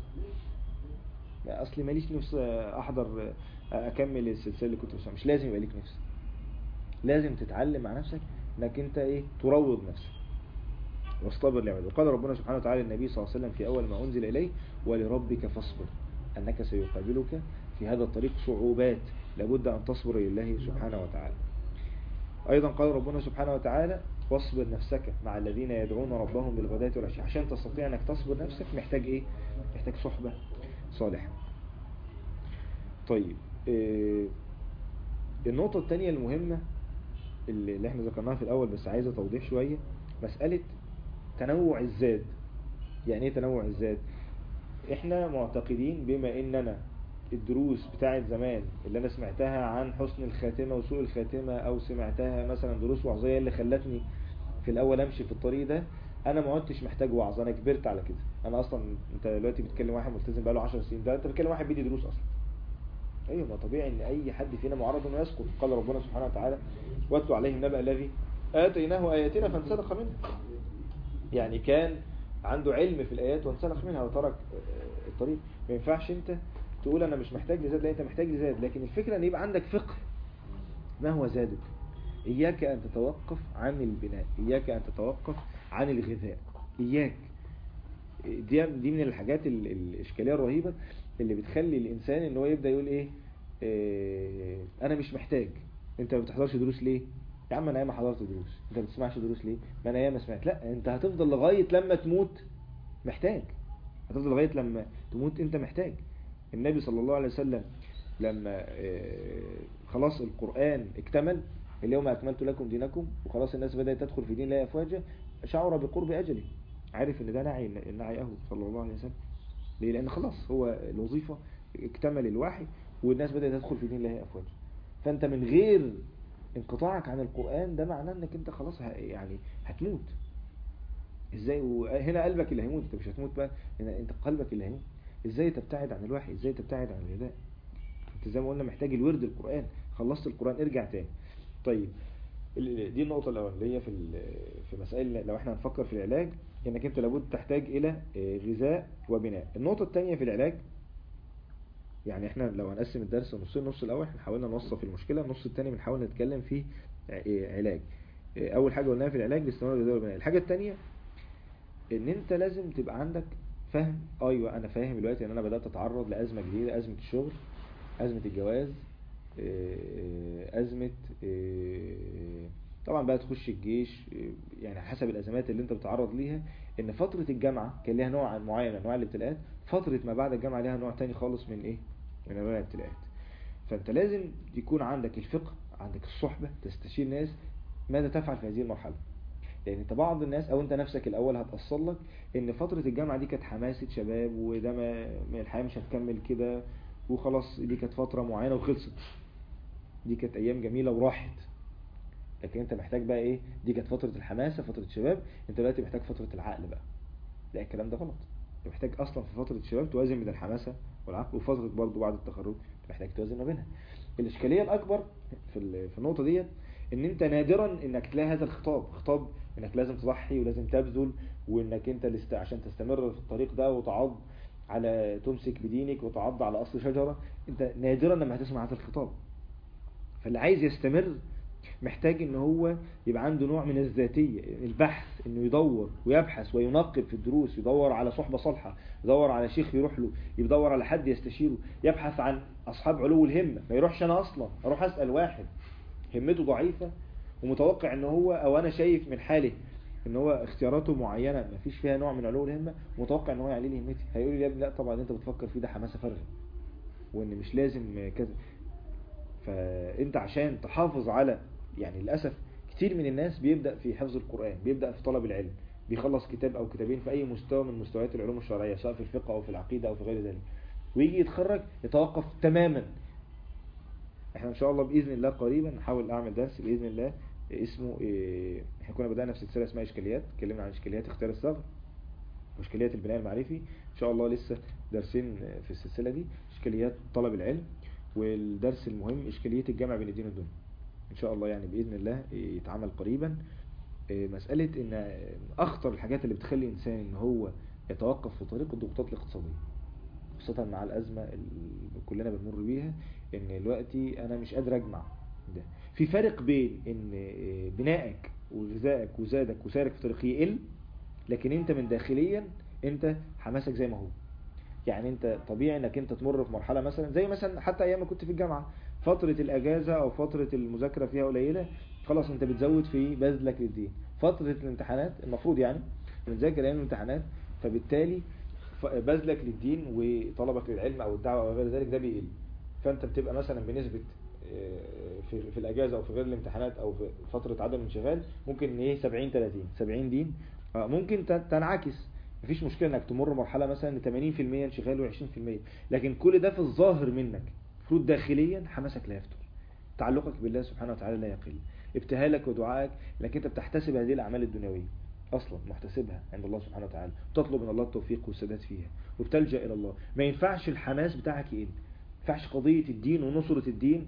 لا، اصلي ماليش نفس احضر اكمل السلسله اللي كنت بسمعها مش لازم يبقى ليك نفس لازم تتعلم مع نفسك انك انت ايه تروض نفسك واصطبر لعباد وقال ربنا سبحانه وتعالى للنبي صلى الله عليه وسلم في اول ما انزل اليه ولربك فاصبر انك سيقابلك في هذا الطريق صعوبات لابد ان تصبر لله سبحانه وتعالى ايضا قال ربنا سبحانه وتعالى واصبر نفسك مع الذين يدعون ربهم بالغداة والعشي عشان تستطيع انك تصبر نفسك محتاج ايه محتاج صحبة صالحة طيب إيه النقطة التانية المهمة اللي اللي احنا ذكرناها في الاول بس عايزة توضيح شوية مسألة تنوع الزاد يعني ايه تنوع الزاد احنا معتقدين بما اننا الدروس بتاعت زمان اللي انا سمعتها عن حسن الخاتمة وسوء الخاتمة او سمعتها مثلا دروس وعظية اللي خلتني في الاول امشي في الطريق ده انا ما عدتش محتاج وعظ انا كبرت على كده انا اصلا انت دلوقتي بتتكلم واحد ملتزم بقاله 10 سنين ده انت بتتكلم واحد بيدي دروس اصلا ايوه ما طبيعي ان اي حد فينا معرض انه يسقط قال ربنا سبحانه وتعالى واتلو عليهم نبأ الذي اتيناه اياتنا فانسلخ منها يعني كان عنده علم في الايات وانسلخ منها وترك آه، الطريق ما ينفعش انت تقول انا مش محتاج لزاد لا انت محتاج لزاد لكن الفكرة ان يبقى عندك فقه ما هو زادك اياك ان تتوقف عن البناء اياك ان تتوقف عن الغذاء اياك دي دي من الحاجات ال- الاشكاليه الرهيبه اللي بتخلي الانسان ان هو يبدا يقول ايه, إيه انا مش محتاج انت ما بتحضرش دروس ليه يا عم انا ياما حضرت دروس انت ما بتسمعش دروس ليه ما انا ياما سمعت لا انت هتفضل لغايه لما تموت محتاج هتفضل لغايه لما تموت انت محتاج النبي صلى الله عليه وسلم لما آه، خلاص القرآن اكتمل اليوم أكملت لكم دينكم وخلاص الناس بدأت تدخل في دين الله أفواجا شعر بقرب أجله عارف ان ده نعي نعيه صلى الله عليه وسلم ليه لأن خلاص هو الوظيفة اكتمل الوحي والناس بدأت تدخل في دين الله أفواجا فأنت من غير انقطاعك عن القرآن ده معناه انك انت خلاص ه- يعني هتموت ازاي وهنا قلبك اللي هيموت انت مش هتموت بقى هنا انت قلبك اللي هيموت ازاي تبتعد عن الوحي ازاي تبتعد عن الغذاء انت زي ما قلنا محتاج الورد القرآن خلصت القرآن ارجع تاني طيب ال- دي النقطة الأولانية في ال- في مسائل لو احنا هنفكر في العلاج انك انت لابد تحتاج الى آه، غذاء وبناء النقطة الثانية في العلاج يعني احنا لو هنقسم الدرس نصين النص الاول احنا حاولنا نوصف المشكلة النص الثاني بنحاول نتكلم فيه ع- علاج آه، اول حاجة قلناها في العلاج الاستمرار الغذائي والبناء الحاجة الثانية ان انت لازم تبقى عندك فهم ايوه انا فاهم دلوقتي ان انا بدأت اتعرض لازمة جديدة ازمة الشغل ازمة الجواز آه، ازمة آه، طبعا بقى تخش الجيش آه، يعني حسب الازمات اللي انت بتتعرض ليها ان فترة الجامعة كان ليها نوع معين من انواع الابتلاءات فترة ما بعد الجامعة ليها نوع تاني خالص من ايه من انواع الابتلاءات فانت لازم يكون عندك الفقه عندك الصحبة تستشير ناس ماذا تفعل في هذه المرحلة لان انت بعض الناس او انت نفسك الاول هتأصل لك ان فترة الجامعة دي كانت حماسة شباب وده ما ما الحياة مش هتكمل كده وخلاص دي كانت فترة معينة وخلصت دي كانت ايام جميلة وراحت لكن انت محتاج بقى ايه دي كانت فترة الحماسة فترة الشباب انت دلوقتي محتاج فترة العقل بقى لا الكلام ده غلط انت محتاج اصلا في فترة الشباب توازن بين الحماسة والعقل وفترة برضه بعد التخرج انت محتاج توازن ما بينها الاشكالية الاكبر في ال- في النقطة ديت ان انت نادرا انك تلاقي هذا الخطاب خطاب انك لازم تضحي ولازم تبذل وانك انت لست عشان تستمر في الطريق ده وتعض على تمسك بدينك وتعض على اصل شجرة انت نادرا لما هتسمع هذا الخطاب فاللي عايز يستمر محتاج ان هو يبقى عنده نوع من الذاتية البحث انه يدور ويبحث وينقب في الدروس يدور على صحبة صالحة يدور على شيخ يروح له يدور على حد يستشيره يبحث عن اصحاب علو الهمة ما يروحش انا اصلا اروح اسأل واحد همته ضعيفة ومتوقع ان هو او انا شايف من حاله ان هو اختياراته معينة ما فيش فيها نوع من علو الهمة متوقع ان هو يعلي لي همتي هيقول لي يا ابني لا طبعا انت بتفكر فيه ده حماسة فارغة وان مش لازم كذا فانت عشان تحافظ على يعني للأسف كتير من الناس بيبدأ في حفظ القرآن بيبدأ في طلب العلم بيخلص كتاب او كتابين في اي مستوى من مستويات العلوم الشرعية سواء في الفقه او في العقيدة او في غير ذلك ويجي يتخرج يتوقف تماما احنا ان شاء الله باذن الله قريبا نحاول اعمل درس باذن الله اسمه إيه، احنا كنا بدأنا في سلسلة اسمها اشكاليات اتكلمنا عن اشكاليات اختيار الثغر واشكاليات البناء المعرفي ان شاء الله لسه درسين في السلسلة دي اشكاليات طلب العلم والدرس المهم اشكالية الجمع بين الدين والدنيا ان شاء الله يعني باذن الله يتعمل قريبا إيه، مسألة ان اخطر الحاجات اللي بتخلي الانسان ان هو يتوقف في طريق الضغوطات الاقتصادية خاصة مع الازمة اللي كلنا بنمر بيها ان دلوقتي انا مش قادر اجمع ده في فرق بين ان إيه، بنائك وغذائك وزادك وسارك في طريق يقل لكن انت من داخليا انت حماسك زي ما هو يعني انت طبيعي انك انت تمر في مرحلة مثلا زي مثلا حتى ايام ما كنت في الجامعة فترة الاجازة او فترة المذاكرة فيها قليلة خلاص انت بتزود في بذلك للدين فترة الامتحانات المفروض يعني بتذاكر ايام الامتحانات فبالتالي ف- بذلك للدين وطلبك للعلم او الدعوة او غير ذلك ده بيقل فانت بتبقى مثلا بنسبة آه، في في الاجازة او في غير الامتحانات او في فترة عدم انشغال ممكن ايه 70 30 70 دين آه، ممكن ت- تنعكس مفيش مشكلة انك تمر مرحلة مثلا 80% انشغال و20% لكن كل ده في الظاهر منك المفروض داخليا حماسك لا يفتر تعلقك بالله سبحانه وتعالى لا يقل ابتهالك ودعائك انك انت بتحتسب هذه الاعمال الدنيوية اصلا محتسبها عند الله سبحانه وتعالى تطلب من الله التوفيق والسداد فيها وبتلجأ الى الله ما ينفعش الحماس بتاعك يقل ما ينفعش قضية الدين ونصرة الدين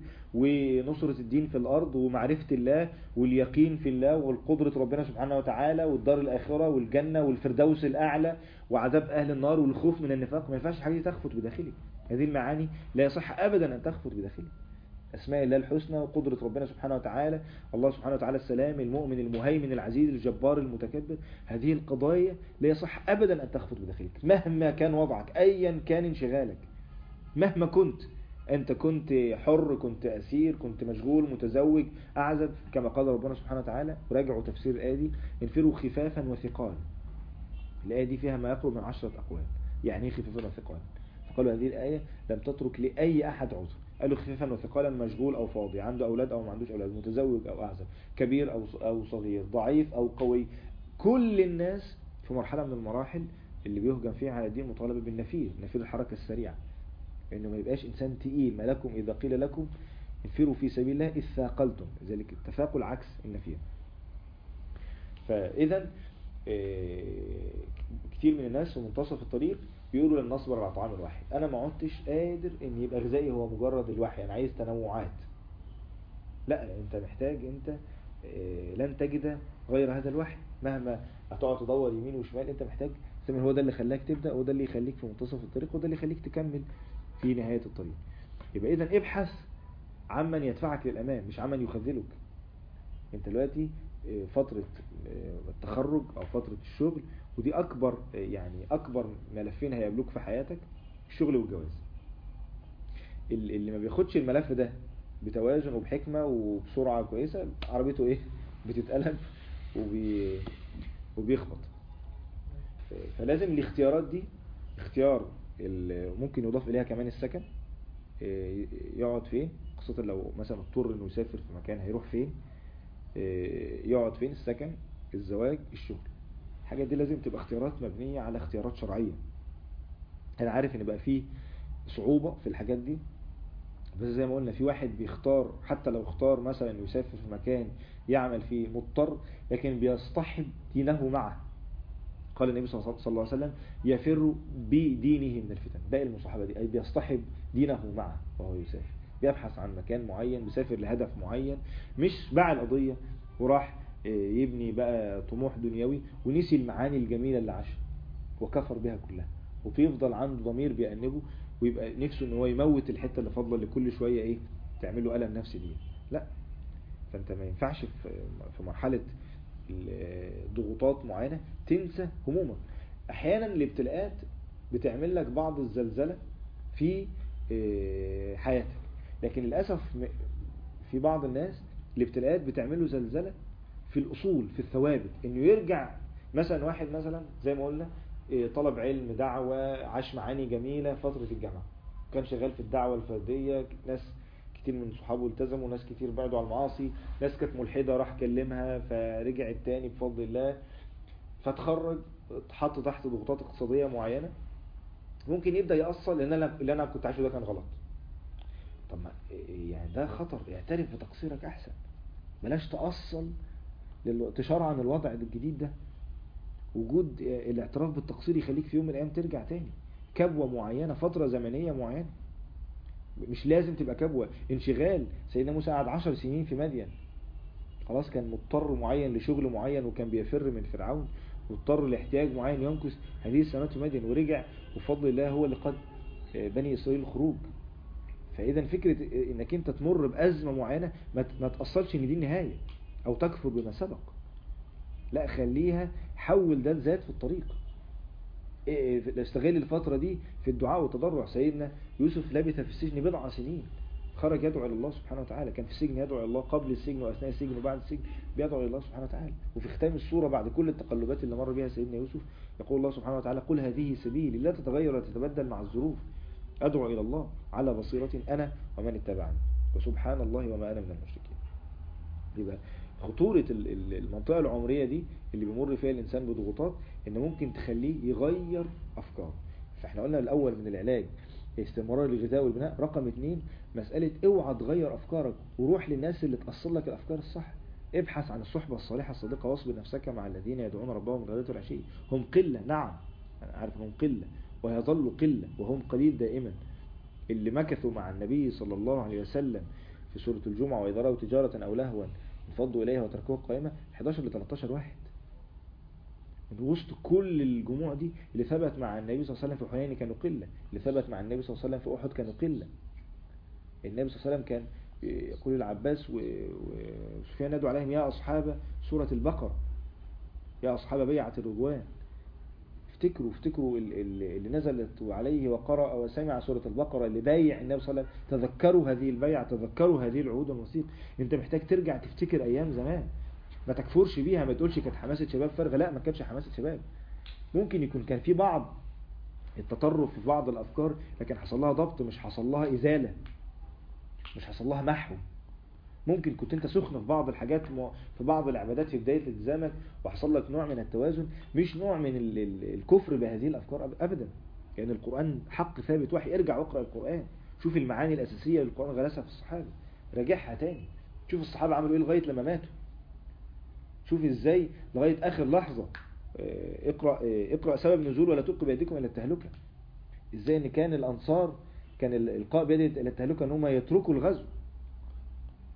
ونصرة الدين في الأرض ومعرفة الله واليقين في الله والقدرة ربنا سبحانه وتعالى والدار الآخرة والجنة والفردوس الأعلى وعذاب أهل النار والخوف من النفاق ما ينفعش حاجة تخفت بداخلك هذه المعاني لا يصح أبدا أن تخفت بداخلك أسماء الله الحسنى وقدرة ربنا سبحانه وتعالى الله سبحانه وتعالى السلام المؤمن المهيمن العزيز الجبار المتكبر هذه القضايا لا يصح أبدا أن تخفت بداخلك مهما كان وضعك أيا كان انشغالك مهما كنت أنت كنت حر كنت أسير كنت مشغول متزوج أعزب كما قال ربنا سبحانه وتعالى راجعوا تفسير الآية دي انفروا خفافا وثقال الآية دي فيها ما يقرب من عشرة أقوال يعني ايه خفافا وثقال فقالوا هذه الآية لم تترك لأي أحد عذر قالوا خفافا وثقالا مشغول أو فاضي عنده أولاد أو ما عندوش أولاد متزوج أو أعزب كبير أو أو صغير ضعيف أو قوي كل الناس في مرحلة من المراحل اللي بيهجم فيها على الدين مطالبة بالنفير نفير الحركة السريعة انه ما يبقاش انسان تقيل ما لكم اذا قيل لكم انفروا في سبيل الله اذ ثاقلتم ذلك التثاقل عكس النفير فاذا آه، كتير من الناس في منتصف الطريق بيقولوا لن نصبر على طعام الواحد انا ما عدتش قادر ان يبقى غذائي هو مجرد الوحي انا عايز تنوعات لا انت محتاج انت آه، لن تجد غير هذا الوحي مهما هتقعد تدور يمين وشمال انت محتاج سامر هو ده اللي خلاك تبدأ وده اللي يخليك في منتصف الطريق وده اللي يخليك تكمل في نهاية الطريق يبقى اذا ابحث عمن يدفعك للأمام مش عمن يخذلك انت دلوقتي آه، فترة آه، التخرج او فترة الشغل ودي اكبر آه، يعني اكبر ملفين هيقابلوك في حياتك الشغل والجواز ال- اللي ما بياخدش الملف ده بتوازن وبحكمة وبسرعة كويسة عربيته ايه بتتقلب وبي... وبيخبط فلازم الاختيارات دي اختيار ال- ممكن يضاف اليها كمان السكن إيه، يقعد فين خاصة لو مثلا اضطر انه يسافر في مكان هيروح فين إيه، يقعد فين السكن الزواج الشغل الحاجات دي لازم تبقى اختيارات مبنية على اختيارات شرعية انا عارف ان بقى فيه صعوبة في الحاجات دي بس زي ما قلنا في واحد بيختار حتى لو اختار مثلا انه يسافر في مكان يعمل فيه مضطر لكن بيصطحب دينه معه قال النبي صلى الله عليه وسلم يفر بدينه من الفتن باقي المصاحبة دي أي بيصطحب دينه معه وهو يسافر بيبحث عن مكان معين بيسافر لهدف معين مش باع القضية وراح آه، يبني بقى طموح دنيوي ونسي المعاني الجميلة اللي عاشها وكفر بها كلها وبيفضل عنده ضمير بيأنبه ويبقى نفسه ان هو يموت الحتة اللي فاضله اللي كل شوية ايه تعمل له ألم نفسي دي لا فانت ما ينفعش في في مرحلة ضغوطات معينة تنسى همومك احيانا الابتلاءات بتعمل لك بعض الزلزلة في آه، حياتك لكن للأسف م- في بعض الناس الابتلاءات بتعمله زلزلة في الأصول في الثوابت انه يرجع مثلا واحد مثلا زي ما قلنا آه، طلب علم دعوة عاش معاني جميلة فترة الجامعة كان شغال في الدعوة الفردية ناس كتير من صحابه التزموا ناس كتير بعدوا على المعاصي ناس كانت ملحدة راح كلمها فرجعت تاني بفضل الله فتخرج اتحط تحت ضغوطات اقتصادية معينة ممكن يبدأ يأصل لأن أنا اللي أنا كنت عايشه ده كان غلط طب ما يعني ده خطر اعترف بتقصيرك أحسن بلاش تأصل لل- تشار عن الوضع الجديد ده وجود الاعتراف بالتقصير يخليك في يوم من الأيام ترجع تاني كبوة معينة فترة زمنية معينة مش لازم تبقى كبوة انشغال سيدنا موسى قعد عشر سنين في مدين خلاص كان مضطر معين لشغل معين وكان بيفر من فرعون واضطر لاحتياج معين ينقذ هذه السنوات في مدين ورجع وفضل الله هو اللي قد بني إسرائيل الخروج فإذا فكرة إنك أنت تمر بأزمة معينة ما ت- ما تأصلش إن دي النهاية أو تكفر بما سبق لا خليها حول ده لذات في الطريق إيه- إيه- استغل الفترة دي في الدعاء والتضرع سيدنا يوسف لبث في السجن بضع سنين خرج يدعو الى الله سبحانه وتعالى كان في السجن يدعو الى الله قبل السجن واثناء السجن وبعد السجن بيدعو الى الله سبحانه وتعالى وفي ختام السوره بعد كل التقلبات اللي مر بها سيدنا يوسف يقول الله سبحانه وتعالى قل هذه سبيلي لا تتغير ولا تتبدل مع الظروف ادعو الى الله على بصيره انا ومن اتبعني وسبحان الله وما انا من المشركين يبقى خطورة ال- ال- المنطقة العمرية دي اللي بيمر فيها الإنسان بضغوطات إن ممكن تخليه يغير أفكاره فإحنا قلنا الأول من العلاج استمرار الغذاء والبناء رقم اتنين مسألة اوعى تغير أفكارك وروح للناس اللي تأصل لك الأفكار الصح ابحث عن الصحبة الصالحة الصادقة واصبر نفسك مع الذين يدعون ربهم بالغداة والعشي هم قلة نعم أنا عارف إنهم قلة ويظل قلة وهم قليل دائما اللي مكثوا مع النبي صلى الله عليه وسلم في سورة الجمعة وإذا رأوا تجارة أو لهوا انفضوا إليها وتركوها قائمة 11 ل 13 واحد من وسط كل الجموع دي اللي ثبت مع النبي صلى الله عليه وسلم في حنين كانوا قلة اللي ثبت مع النبي صلى الله عليه وسلم في أحد كانوا قلة النبي صلى الله عليه وسلم كان يقول العباس و- و- وسفيان نادوا عليهم يا أصحاب سورة البقرة يا أصحاب بيعة الرضوان افتكروا افتكروا ال- ال- اللي نزلت عليه وقرأ وسمع سورة البقرة اللي بايع النبي صلى الله عليه وسلم تذكروا هذه البيعة تذكروا هذه العهود والوثيق انت محتاج ترجع تفتكر ايام زمان ما تكفرش بيها ما تقولش كانت حماسة شباب فارغة لا ما كانتش حماسة شباب ممكن يكون كان في بعض التطرف في بعض الافكار لكن حصل لها ضبط مش حصل لها ازالة مش حصل لها محو ممكن كنت انت سخن في بعض الحاجات م- في بعض العبادات في بداية التزامك وحصل لك نوع من التوازن مش نوع من ال- ال- الكفر بهذه الافكار أب- ابدا يعني القرآن حق ثابت وحي ارجع واقرأ القرآن شوف المعاني الاساسية اللي القرآن غرسها في الصحابة راجعها تاني شوف الصحابة عملوا ايه لغاية لما ماتوا شوف ازاي لغاية اخر لحظة آه، اقرأ آه، اقرأ سبب نزول ولا تلقوا بيدكم الى التهلكة ازاي ان كان الانصار كان ال- القاء بيد الى التهلكة ان هم يتركوا الغزو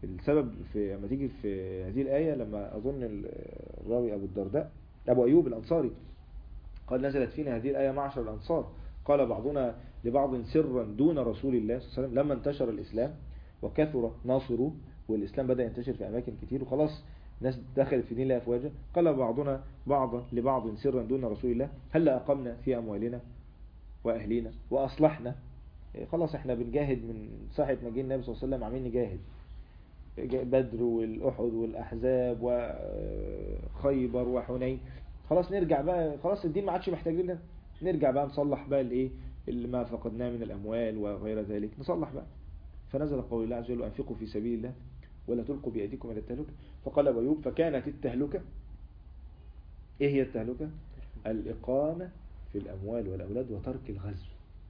السبب في لما تيجي في هذه الآية لما أظن الراوي أبو الدرداء أبو أيوب الأنصاري قال نزلت فينا هذه الآية معشر الأنصار قال بعضنا لبعض سرا دون رسول الله صلى الله عليه وسلم لما انتشر الإسلام وكثر ناصره والإسلام بدأ ينتشر في أماكن كتير وخلاص ناس دخلت في دين الله أفواجا قال بعضنا بعضا لبعض سرا دون رسول الله هل أقمنا في أموالنا وأهلنا وأصلحنا خلاص احنا بنجاهد من ساعة ما جه النبي صلى الله عليه وسلم عاملين نجاهد بدر والأحد والأحزاب وخيبر وحنين خلاص نرجع بقى خلاص الدين ما عادش محتاج لنا نرجع بقى نصلح بقى الايه اللي ما فقدناه من الأموال وغير ذلك نصلح بقى فنزل قول الله عز وجل أنفقوا في سبيل الله ولا تلقوا بأيديكم إلى التهلكة فقال أبو أيوب فكانت التهلكة إيه هي التهلكة الإقامة في الأموال والأولاد وترك الغزو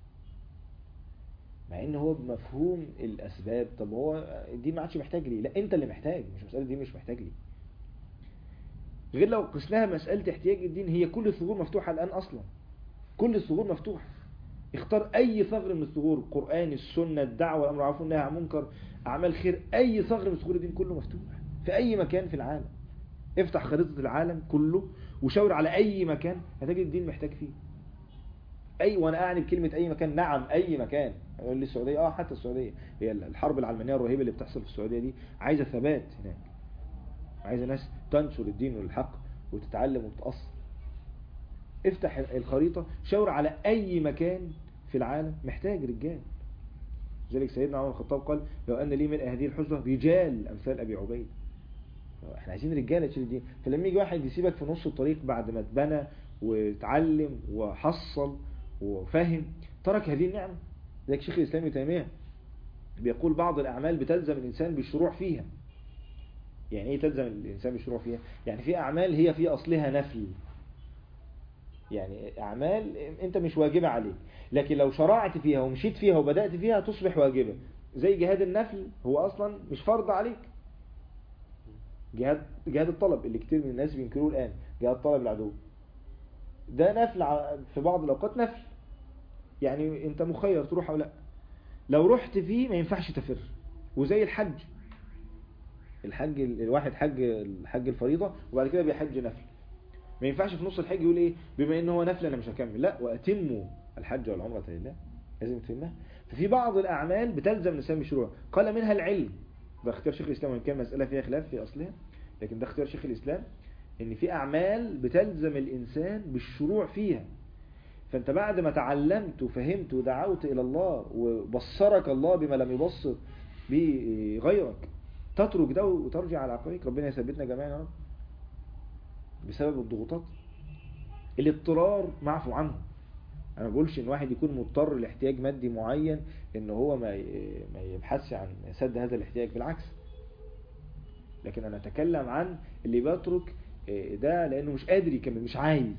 مع ان هو بمفهوم الاسباب طب هو دي ما عادش محتاج لي لا انت اللي محتاج مش مساله دي مش محتاج لي غير لو قسناها مساله احتياج الدين هي كل الثغور مفتوحه الان اصلا كل الثغور مفتوحه اختار اي ثغر من الثغور القران السنه الدعوه الامر معروف والنهي عن المنكر اعمال خير اي ثغر من ثغور الدين كله مفتوح في اي مكان في العالم افتح خريطه العالم كله وشاور على اي مكان هتجد الدين محتاج فيه اي وانا اعني بكلمه اي مكان نعم اي مكان يقول لي السعوديه اه حتى السعوديه هي الحرب العلمانيه الرهيبه اللي بتحصل في السعوديه دي عايزه ثبات هناك عايزه ناس تنشر الدين والحق وتتعلم وتتاثر افتح الخريطه شاور على اي مكان في العالم محتاج رجال لذلك سيدنا عمر الخطاب قال لو ان لي من هذه الحجره رجال امثال ابي عبيد احنا عايزين رجاله تشيل الدين فلما يجي واحد يسيبك في نص الطريق بعد ما اتبنى واتعلم وحصل وفهم ترك هذه النعمة ذلك شيخ الإسلام ابن تيمية بيقول بعض الأعمال بتلزم الإنسان بالشروع فيها يعني إيه تلزم الإنسان بالشروع فيها يعني في أعمال هي في أصلها نفل يعني أعمال أنت مش واجبة عليك لكن لو شرعت فيها ومشيت فيها وبدأت فيها تصبح واجبة زي جهاد النفل هو أصلا مش فرض عليك جهاد جهاد الطلب اللي كتير من الناس بينكروه الآن جهاد طلب العدو ده نفل في بعض الأوقات نفل يعني انت مخير تروح او لا لو رحت فيه ما ينفعش تفر وزي الحج الحج الواحد حج الحج الفريضة وبعد كده بيحج نفل ما ينفعش في نص الحج يقول ايه بما ان هو نفل انا مش هكمل لا واتموا الحج والعمرة لله لازم تتمها ففي بعض الاعمال بتلزم الانسان بشروع قال منها العلم ده اختيار شيخ الاسلام وان كان مسألة فيها خلاف في اصلها لكن ده اختيار شيخ الاسلام ان في اعمال بتلزم الانسان بالشروع فيها فانت بعد ما تعلمت وفهمت ودعوت الى الله وبصرك الله بما لم يبصر به غيرك تترك ده وترجع على عقلك ربنا يثبتنا جميعا يا رب بسبب الضغوطات الاضطرار معفو عنه انا ما بقولش ان واحد يكون مضطر لاحتياج مادي معين ان هو ما ما يبحثش عن سد هذا الاحتياج بالعكس لكن انا اتكلم عن اللي بيترك ده لانه مش قادر يكمل مش عايز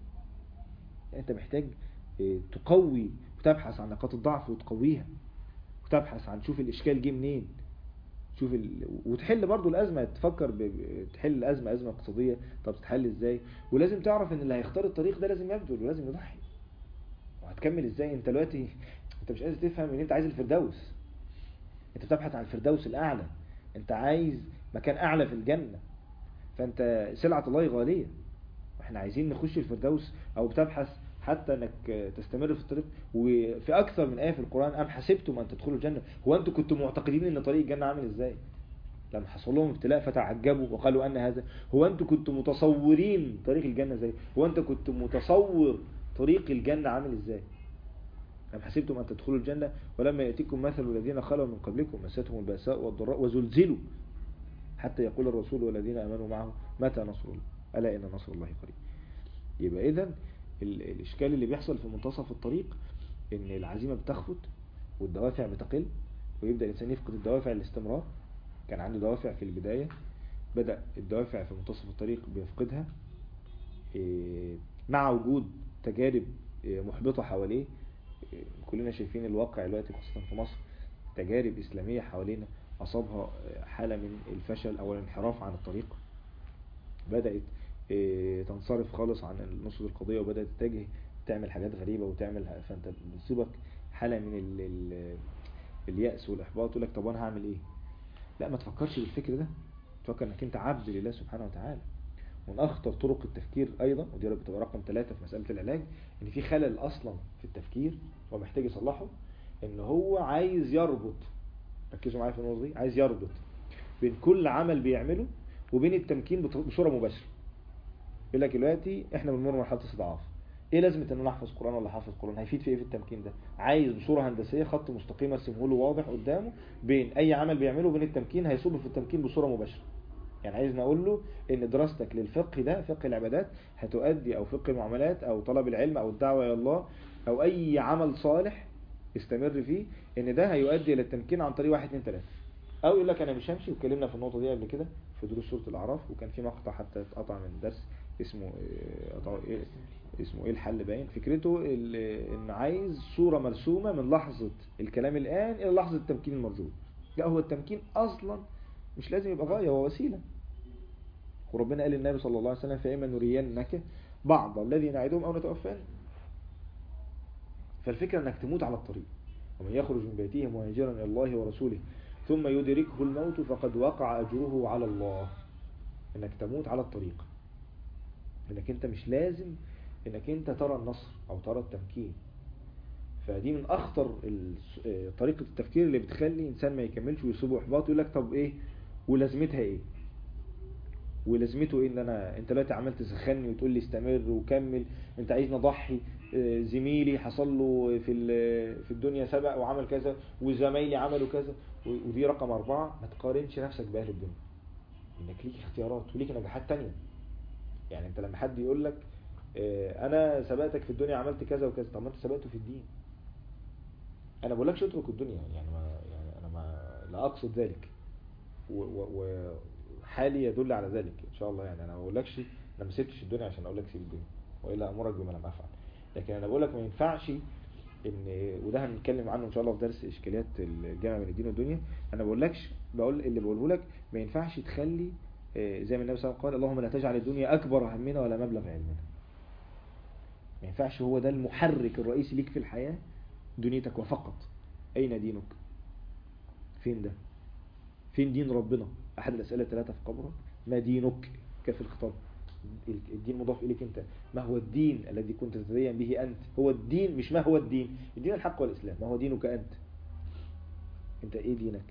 انت محتاج تقوي وتبحث عن نقاط الضعف وتقويها وتبحث عن شوف الاشكال جه منين شوف ال... وتحل برضو الازمه تفكر ب... تحل الازمه ازمه اقتصاديه طب تتحل ازاي ولازم تعرف ان اللي هيختار الطريق ده لازم يبذل ولازم يضحي وهتكمل ازاي انت دلوقتي انت مش قادر تفهم ان انت عايز الفردوس انت بتبحث عن الفردوس الاعلى انت عايز مكان اعلى في الجنه فانت سلعه الله غاليه احنا عايزين نخش الفردوس او بتبحث حتى انك تستمر في الطريق وفي اكثر من ايه في القران ام حسبتم ان تدخلوا الجنه هو انتم كنتم معتقدين ان طريق الجنه عامل ازاي لما حصل لهم ابتلاء فتعجبوا وقالوا ان هذا هو انتم كنتم متصورين طريق الجنه ازاي هو انت كنت متصور طريق الجنه عامل ازاي أم حسبتم أن تدخلوا الجنة ولما يأتيكم مثل الذين خلوا من قبلكم مستهم البأساء والضراء وزلزلوا حتى يقول الرسول والذين آمنوا معه متى نصر الله ألا إن نصر الله قريب يبقى إذن الإشكال اللي بيحصل في منتصف الطريق إن العزيمة بتخفت والدوافع بتقل ويبدأ الإنسان يفقد الدوافع الاستمرار كان عنده دوافع في البداية بدأ الدوافع في منتصف الطريق بيفقدها مع وجود تجارب محبطة حواليه كلنا شايفين الواقع دلوقتي خاصة في مصر تجارب إسلامية حوالينا أصابها حالة من الفشل أو الانحراف عن الطريق بدأت تنصرف خالص عن نصر القضية وبدأت تتجه تعمل حاجات غريبة وتعمل فأنت بتصيبك حالة من ال ال اليأس والإحباط تقول لك طب أنا هعمل إيه لا ما تفكرش بالفكر ده تفكر انك انت عبد لله سبحانه وتعالى ومن اخطر طرق التفكير ايضا ودي بتبقى رقم ثلاثة في مسألة العلاج ان في خلل اصلا في التفكير ومحتاج يصلحه ان هو عايز يربط ركزوا معايا في النقطة دي عايز يربط بين كل عمل بيعمله وبين التمكين بصورة مباشرة يقول لك دلوقتي احنا بنمر مرحلة استضعاف ايه لازمة ان انا احفظ قرآن ولا حافظ قرآن هيفيد في ايه في التمكين ده عايز بصورة هندسية خط مستقيم ارسمه له واضح قدامه بين اي عمل بيعمله وبين التمكين هيصب في التمكين بصورة مباشرة يعني عايز نقول له ان دراستك للفقه ده فقه العبادات هتؤدي او فقه المعاملات او طلب العلم او الدعوة الى الله او اي عمل صالح استمر فيه ان ده هيؤدي الى التمكين عن طريق واحد اتنين تلاتة او يقول لك انا مش همشي واتكلمنا في النقطة دي قبل كده في دروس سورة الاعراف وكان في مقطع حتى اتقطع من درس اسمه ايه اسمه ايه الحل باين فكرته ان عايز صورة مرسومة من لحظة الكلام الان الى لحظة التمكين المرجو لا هو التمكين اصلا مش لازم يبقى غاية هو وسيلة وربنا قال للنبي صلى الله عليه وسلم فإما نرينك بعض الذي نعدهم أو نتوفان فالفكرة أنك تموت على الطريق ومن يخرج من بيته مهاجرا إلى الله ورسوله ثم يدركه الموت فقد وقع أجره على الله أنك تموت على الطريق أنك أنت مش لازم أنك أنت ترى النصر أو ترى التمكين فدي من أخطر طريقة التفكير اللي بتخلي إنسان ما يكملش ويصيبه إحباط يقول لك طب إيه ولازمتها إيه ولازمته ايه ان انا انت دلوقتي عمال تسخني وتقول لي استمر وكمل انت عايزني اضحي زميلي حصل له في في الدنيا سبق وعمل كذا وزمايلي عملوا كذا ودي رقم أربعة ما تقارنش نفسك بأهل الدنيا انك ليك اختيارات وليك نجاحات تانية يعني انت لما حد يقول لك انا سبقتك في الدنيا عملت كذا وكذا طب ما انت سبقته في الدين انا بقول لكش اترك الدنيا يعني ما يعني انا ما لا اقصد ذلك و, و, و حالي يدل على ذلك ان شاء الله يعني انا ما بقولكش انا ما سبتش الدنيا عشان اقول لك سيب الدنيا والا امرك بما لم افعل لكن انا بقول لك ما ينفعش ان وده هنتكلم عنه ان شاء الله في درس اشكاليات الجامع بين الدين والدنيا انا بقولكش بقول اللي بقوله لك ما ينفعش تخلي زي ما النبي صلى الله عليه وسلم قال اللهم لا تجعل الدنيا اكبر همنا ولا مبلغ علمنا ما ينفعش هو ده المحرك الرئيسي ليك في الحياة دنيتك وفقط اين دينك فين ده فين دين ربنا احد الاسئله الثلاثه في قبره ما دينك كيف الخطاب الدين مضاف اليك انت ما هو الدين الذي كنت تتدين به انت هو الدين مش ما هو الدين الدين الحق والاسلام ما هو دينك انت انت ايه دينك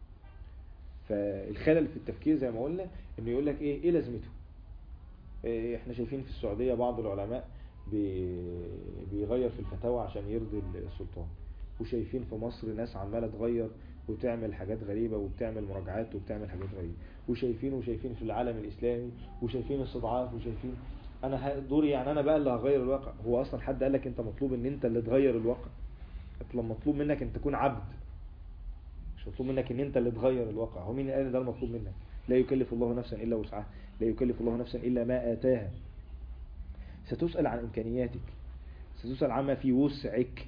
فالخلل في التفكير زي ما قلنا انه يقول لك ايه ايه لازمته إيه احنا شايفين في السعوديه بعض العلماء بيغير في الفتاوى عشان يرضي السلطان وشايفين في مصر ناس عماله تغير وتعمل حاجات غريبة وبتعمل مراجعات وبتعمل حاجات غريبة وشايفين وشايفين في العالم الإسلامي وشايفين استضعاف وشايفين أنا دوري يعني أنا بقى اللي هغير الواقع هو أصلا حد قال لك أنت مطلوب أن أنت اللي تغير الواقع لما مطلوب منك أن تكون عبد مش مطلوب منك أن أنت اللي تغير الواقع هو مين قال ده المطلوب منك لا يكلف الله نفسا إلا وسعها لا يكلف الله نفسا إلا ما آتاها ستسأل عن إمكانياتك ستسأل عما في وسعك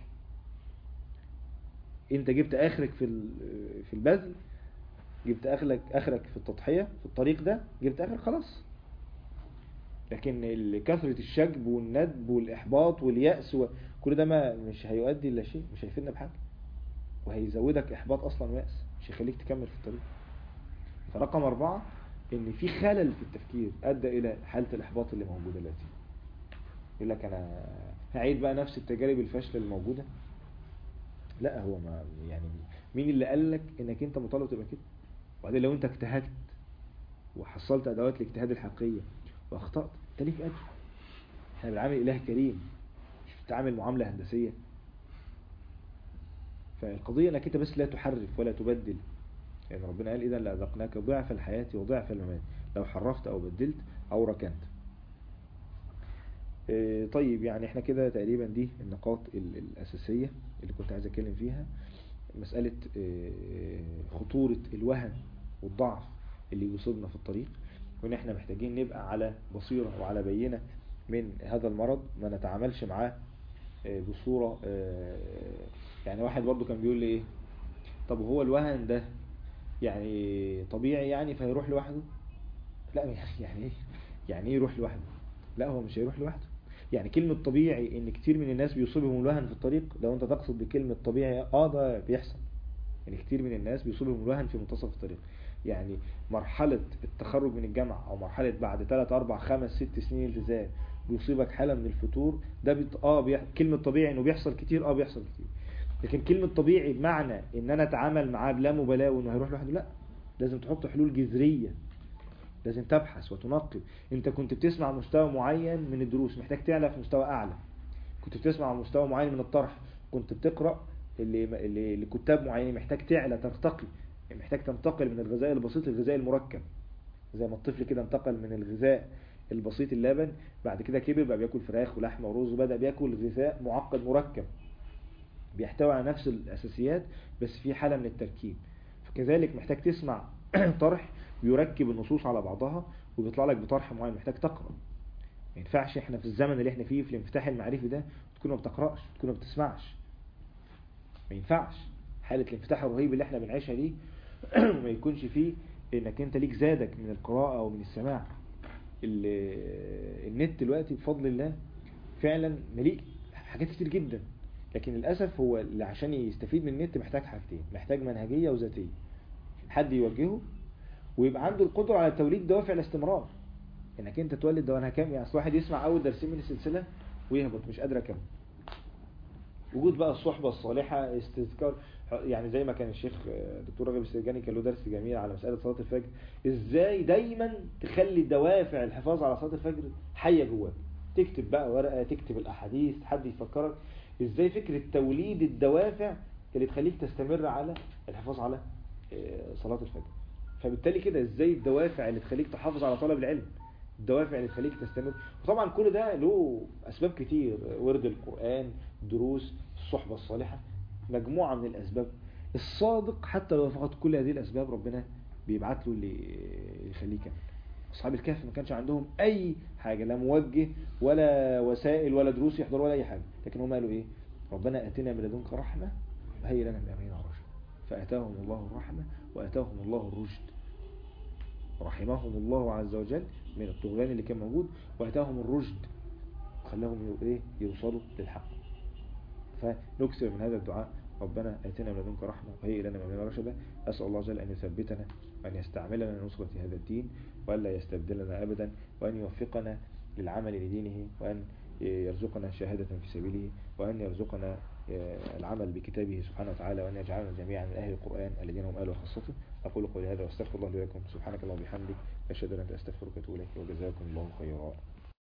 انت جبت اخرك في في البذل جبت اخرك اخرك في التضحيه في الطريق ده جبت اخرك خلاص لكن كثرة الشجب والندب والإحباط واليأس كل ده ما مش هيؤدي إلا شيء مش هيفيدنا بحاجة وهيزودك إحباط أصلا ويأس مش هيخليك تكمل في الطريق فرقم أربعة إن في خلل في التفكير أدى إلى حالة الإحباط اللي موجودة دلوقتي يقول لك أنا هعيد بقى نفس التجارب الفاشلة اللي موجودة لا هو ما يعني مين اللي قال لك انك انت مطالب تبقى كده وبعدين لو انت اجتهدت وحصلت ادوات الاجتهاد الحقيقيه واخطات انت ليك اجر احنا بنعامل اله كريم مش بتعامل معامله هندسيه فالقضيه انك انت بس لا تحرف ولا تبدل يعني ربنا قال اذا لاذقناك ضعف الحياه وضعف الممات لو حرفت او بدلت او ركنت طيب يعني احنا كده تقريبا دي النقاط الأساسية اللي كنت عايز اتكلم فيها مسألة خطورة الوهن والضعف اللي يصيبنا في الطريق وان احنا محتاجين نبقى على بصيرة وعلى بينة من هذا المرض ما نتعاملش معاه بصورة يعني واحد برضو كان بيقول لي ايه طب هو الوهن ده يعني طبيعي يعني فيروح لوحده لا يعني ايه يعني ايه يروح لوحده لا هو مش هيروح لوحده يعني كلمة طبيعي ان كتير من الناس بيصيبهم الوهن في الطريق لو انت تقصد بكلمة طبيعي اه ده بيحصل يعني كتير من الناس بيصيبهم الوهن في منتصف الطريق يعني مرحلة التخرج من الجامعة او مرحلة بعد 3 4 5 6 سنين التزام بيصيبك حالة من الفتور ده بت... اه بيح... كلمة طبيعي انه بيحصل كتير اه بيحصل كتير لكن كلمة طبيعي بمعنى ان انا اتعامل معاه بلا مبالاة وانه هيروح لوحده لا لازم تحط حلول جذرية لازم تبحث وتنقب انت كنت بتسمع مستوى معين من الدروس محتاج تعلى في مستوى اعلى كنت بتسمع مستوى معين من الطرح كنت بتقرأ اللي اللي لكتاب معينين محتاج تعلى ترتقي محتاج تنتقل من الغذاء البسيط للغذاء المركب زي ما الطفل كده انتقل من الغذاء البسيط اللبن بعد كده كبر بقى بياكل فراخ ولحمه ورز وبدا بياكل غذاء معقد مركب بيحتوي على نفس الاساسيات بس في حاله من التركيب فكذلك محتاج تسمع طرح بيركب النصوص على بعضها وبيطلع لك بطرح معين محتاج تقرا ما ينفعش احنا في الزمن اللي احنا فيه في الانفتاح المعرفي ده تكون ما بتقراش تكون ما بتسمعش ما ينفعش حالة الانفتاح الرهيب اللي احنا بنعيشها دي ما يكونش فيه انك انت ليك زادك من القراءة او من السماع النت دلوقتي بفضل الله فعلا مليء حاجات كتير جدا لكن للأسف هو اللي عشان يستفيد من النت محتاج حاجتين محتاج منهجية وذاتية حد يوجهه ويبقى عنده القدرة على توليد دوافع الاستمرار انك انت تولد ده انا كام يعني اصل واحد يسمع اول درسين من السلسلة ويهبط مش قادر اكمل وجود بقى الصحبة الصالحة استذكار يعني زي ما كان الشيخ دكتور راغب السرجاني كان له درس جميل على مسألة صلاة الفجر ازاي دايما تخلي دوافع الحفاظ على صلاة الفجر حية جواك تكتب بقى ورقة تكتب الاحاديث حد يفكرك ازاي فكرة توليد الدوافع اللي تخليك تستمر على الحفاظ على صلاة الفجر فبالتالي كده ازاي الدوافع اللي تخليك تحافظ على طلب العلم الدوافع اللي تخليك تستمر وطبعا كل ده له اسباب كتير ورد القرآن دروس الصحبة الصالحة مجموعة من الاسباب الصادق حتى لو فقد كل هذه الاسباب ربنا بيبعت له اللي يخليه كامل اصحاب الكهف ما كانش عندهم اي حاجة لا موجه ولا وسائل ولا دروس يحضروا ولا اي حاجة لكن هم قالوا ايه ربنا اتنا من لدنك رحمة وهي لنا من امرنا رشد فاتاهم الله الرحمة واتاهم الله الرشد رحمهم الله عز وجل من الطغيان اللي كان موجود واتاهم الرشد خلاهم ايه يوصلوا للحق فنكثر من هذا الدعاء ربنا اتنا من لدنك رحمة وهي لنا من امرنا رشدا اسال الله جل ان يثبتنا وان يستعملنا لنصرة هذا الدين والا يستبدلنا ابدا وان يوفقنا للعمل لدينه وان يرزقنا شهادة في سبيله وأن يرزقنا العمل بكتابه سبحانه وتعالى وأن يجعلنا جميعا من أهل القرآن الذين هم أهل وخاصته أقول قولي هذا واستغفر الله لي ولكم سبحانك اللهم وبحمدك أشهد أن لا إله إلا أنت أستغفرك وأتوب إليك وجزاكم الله خيرا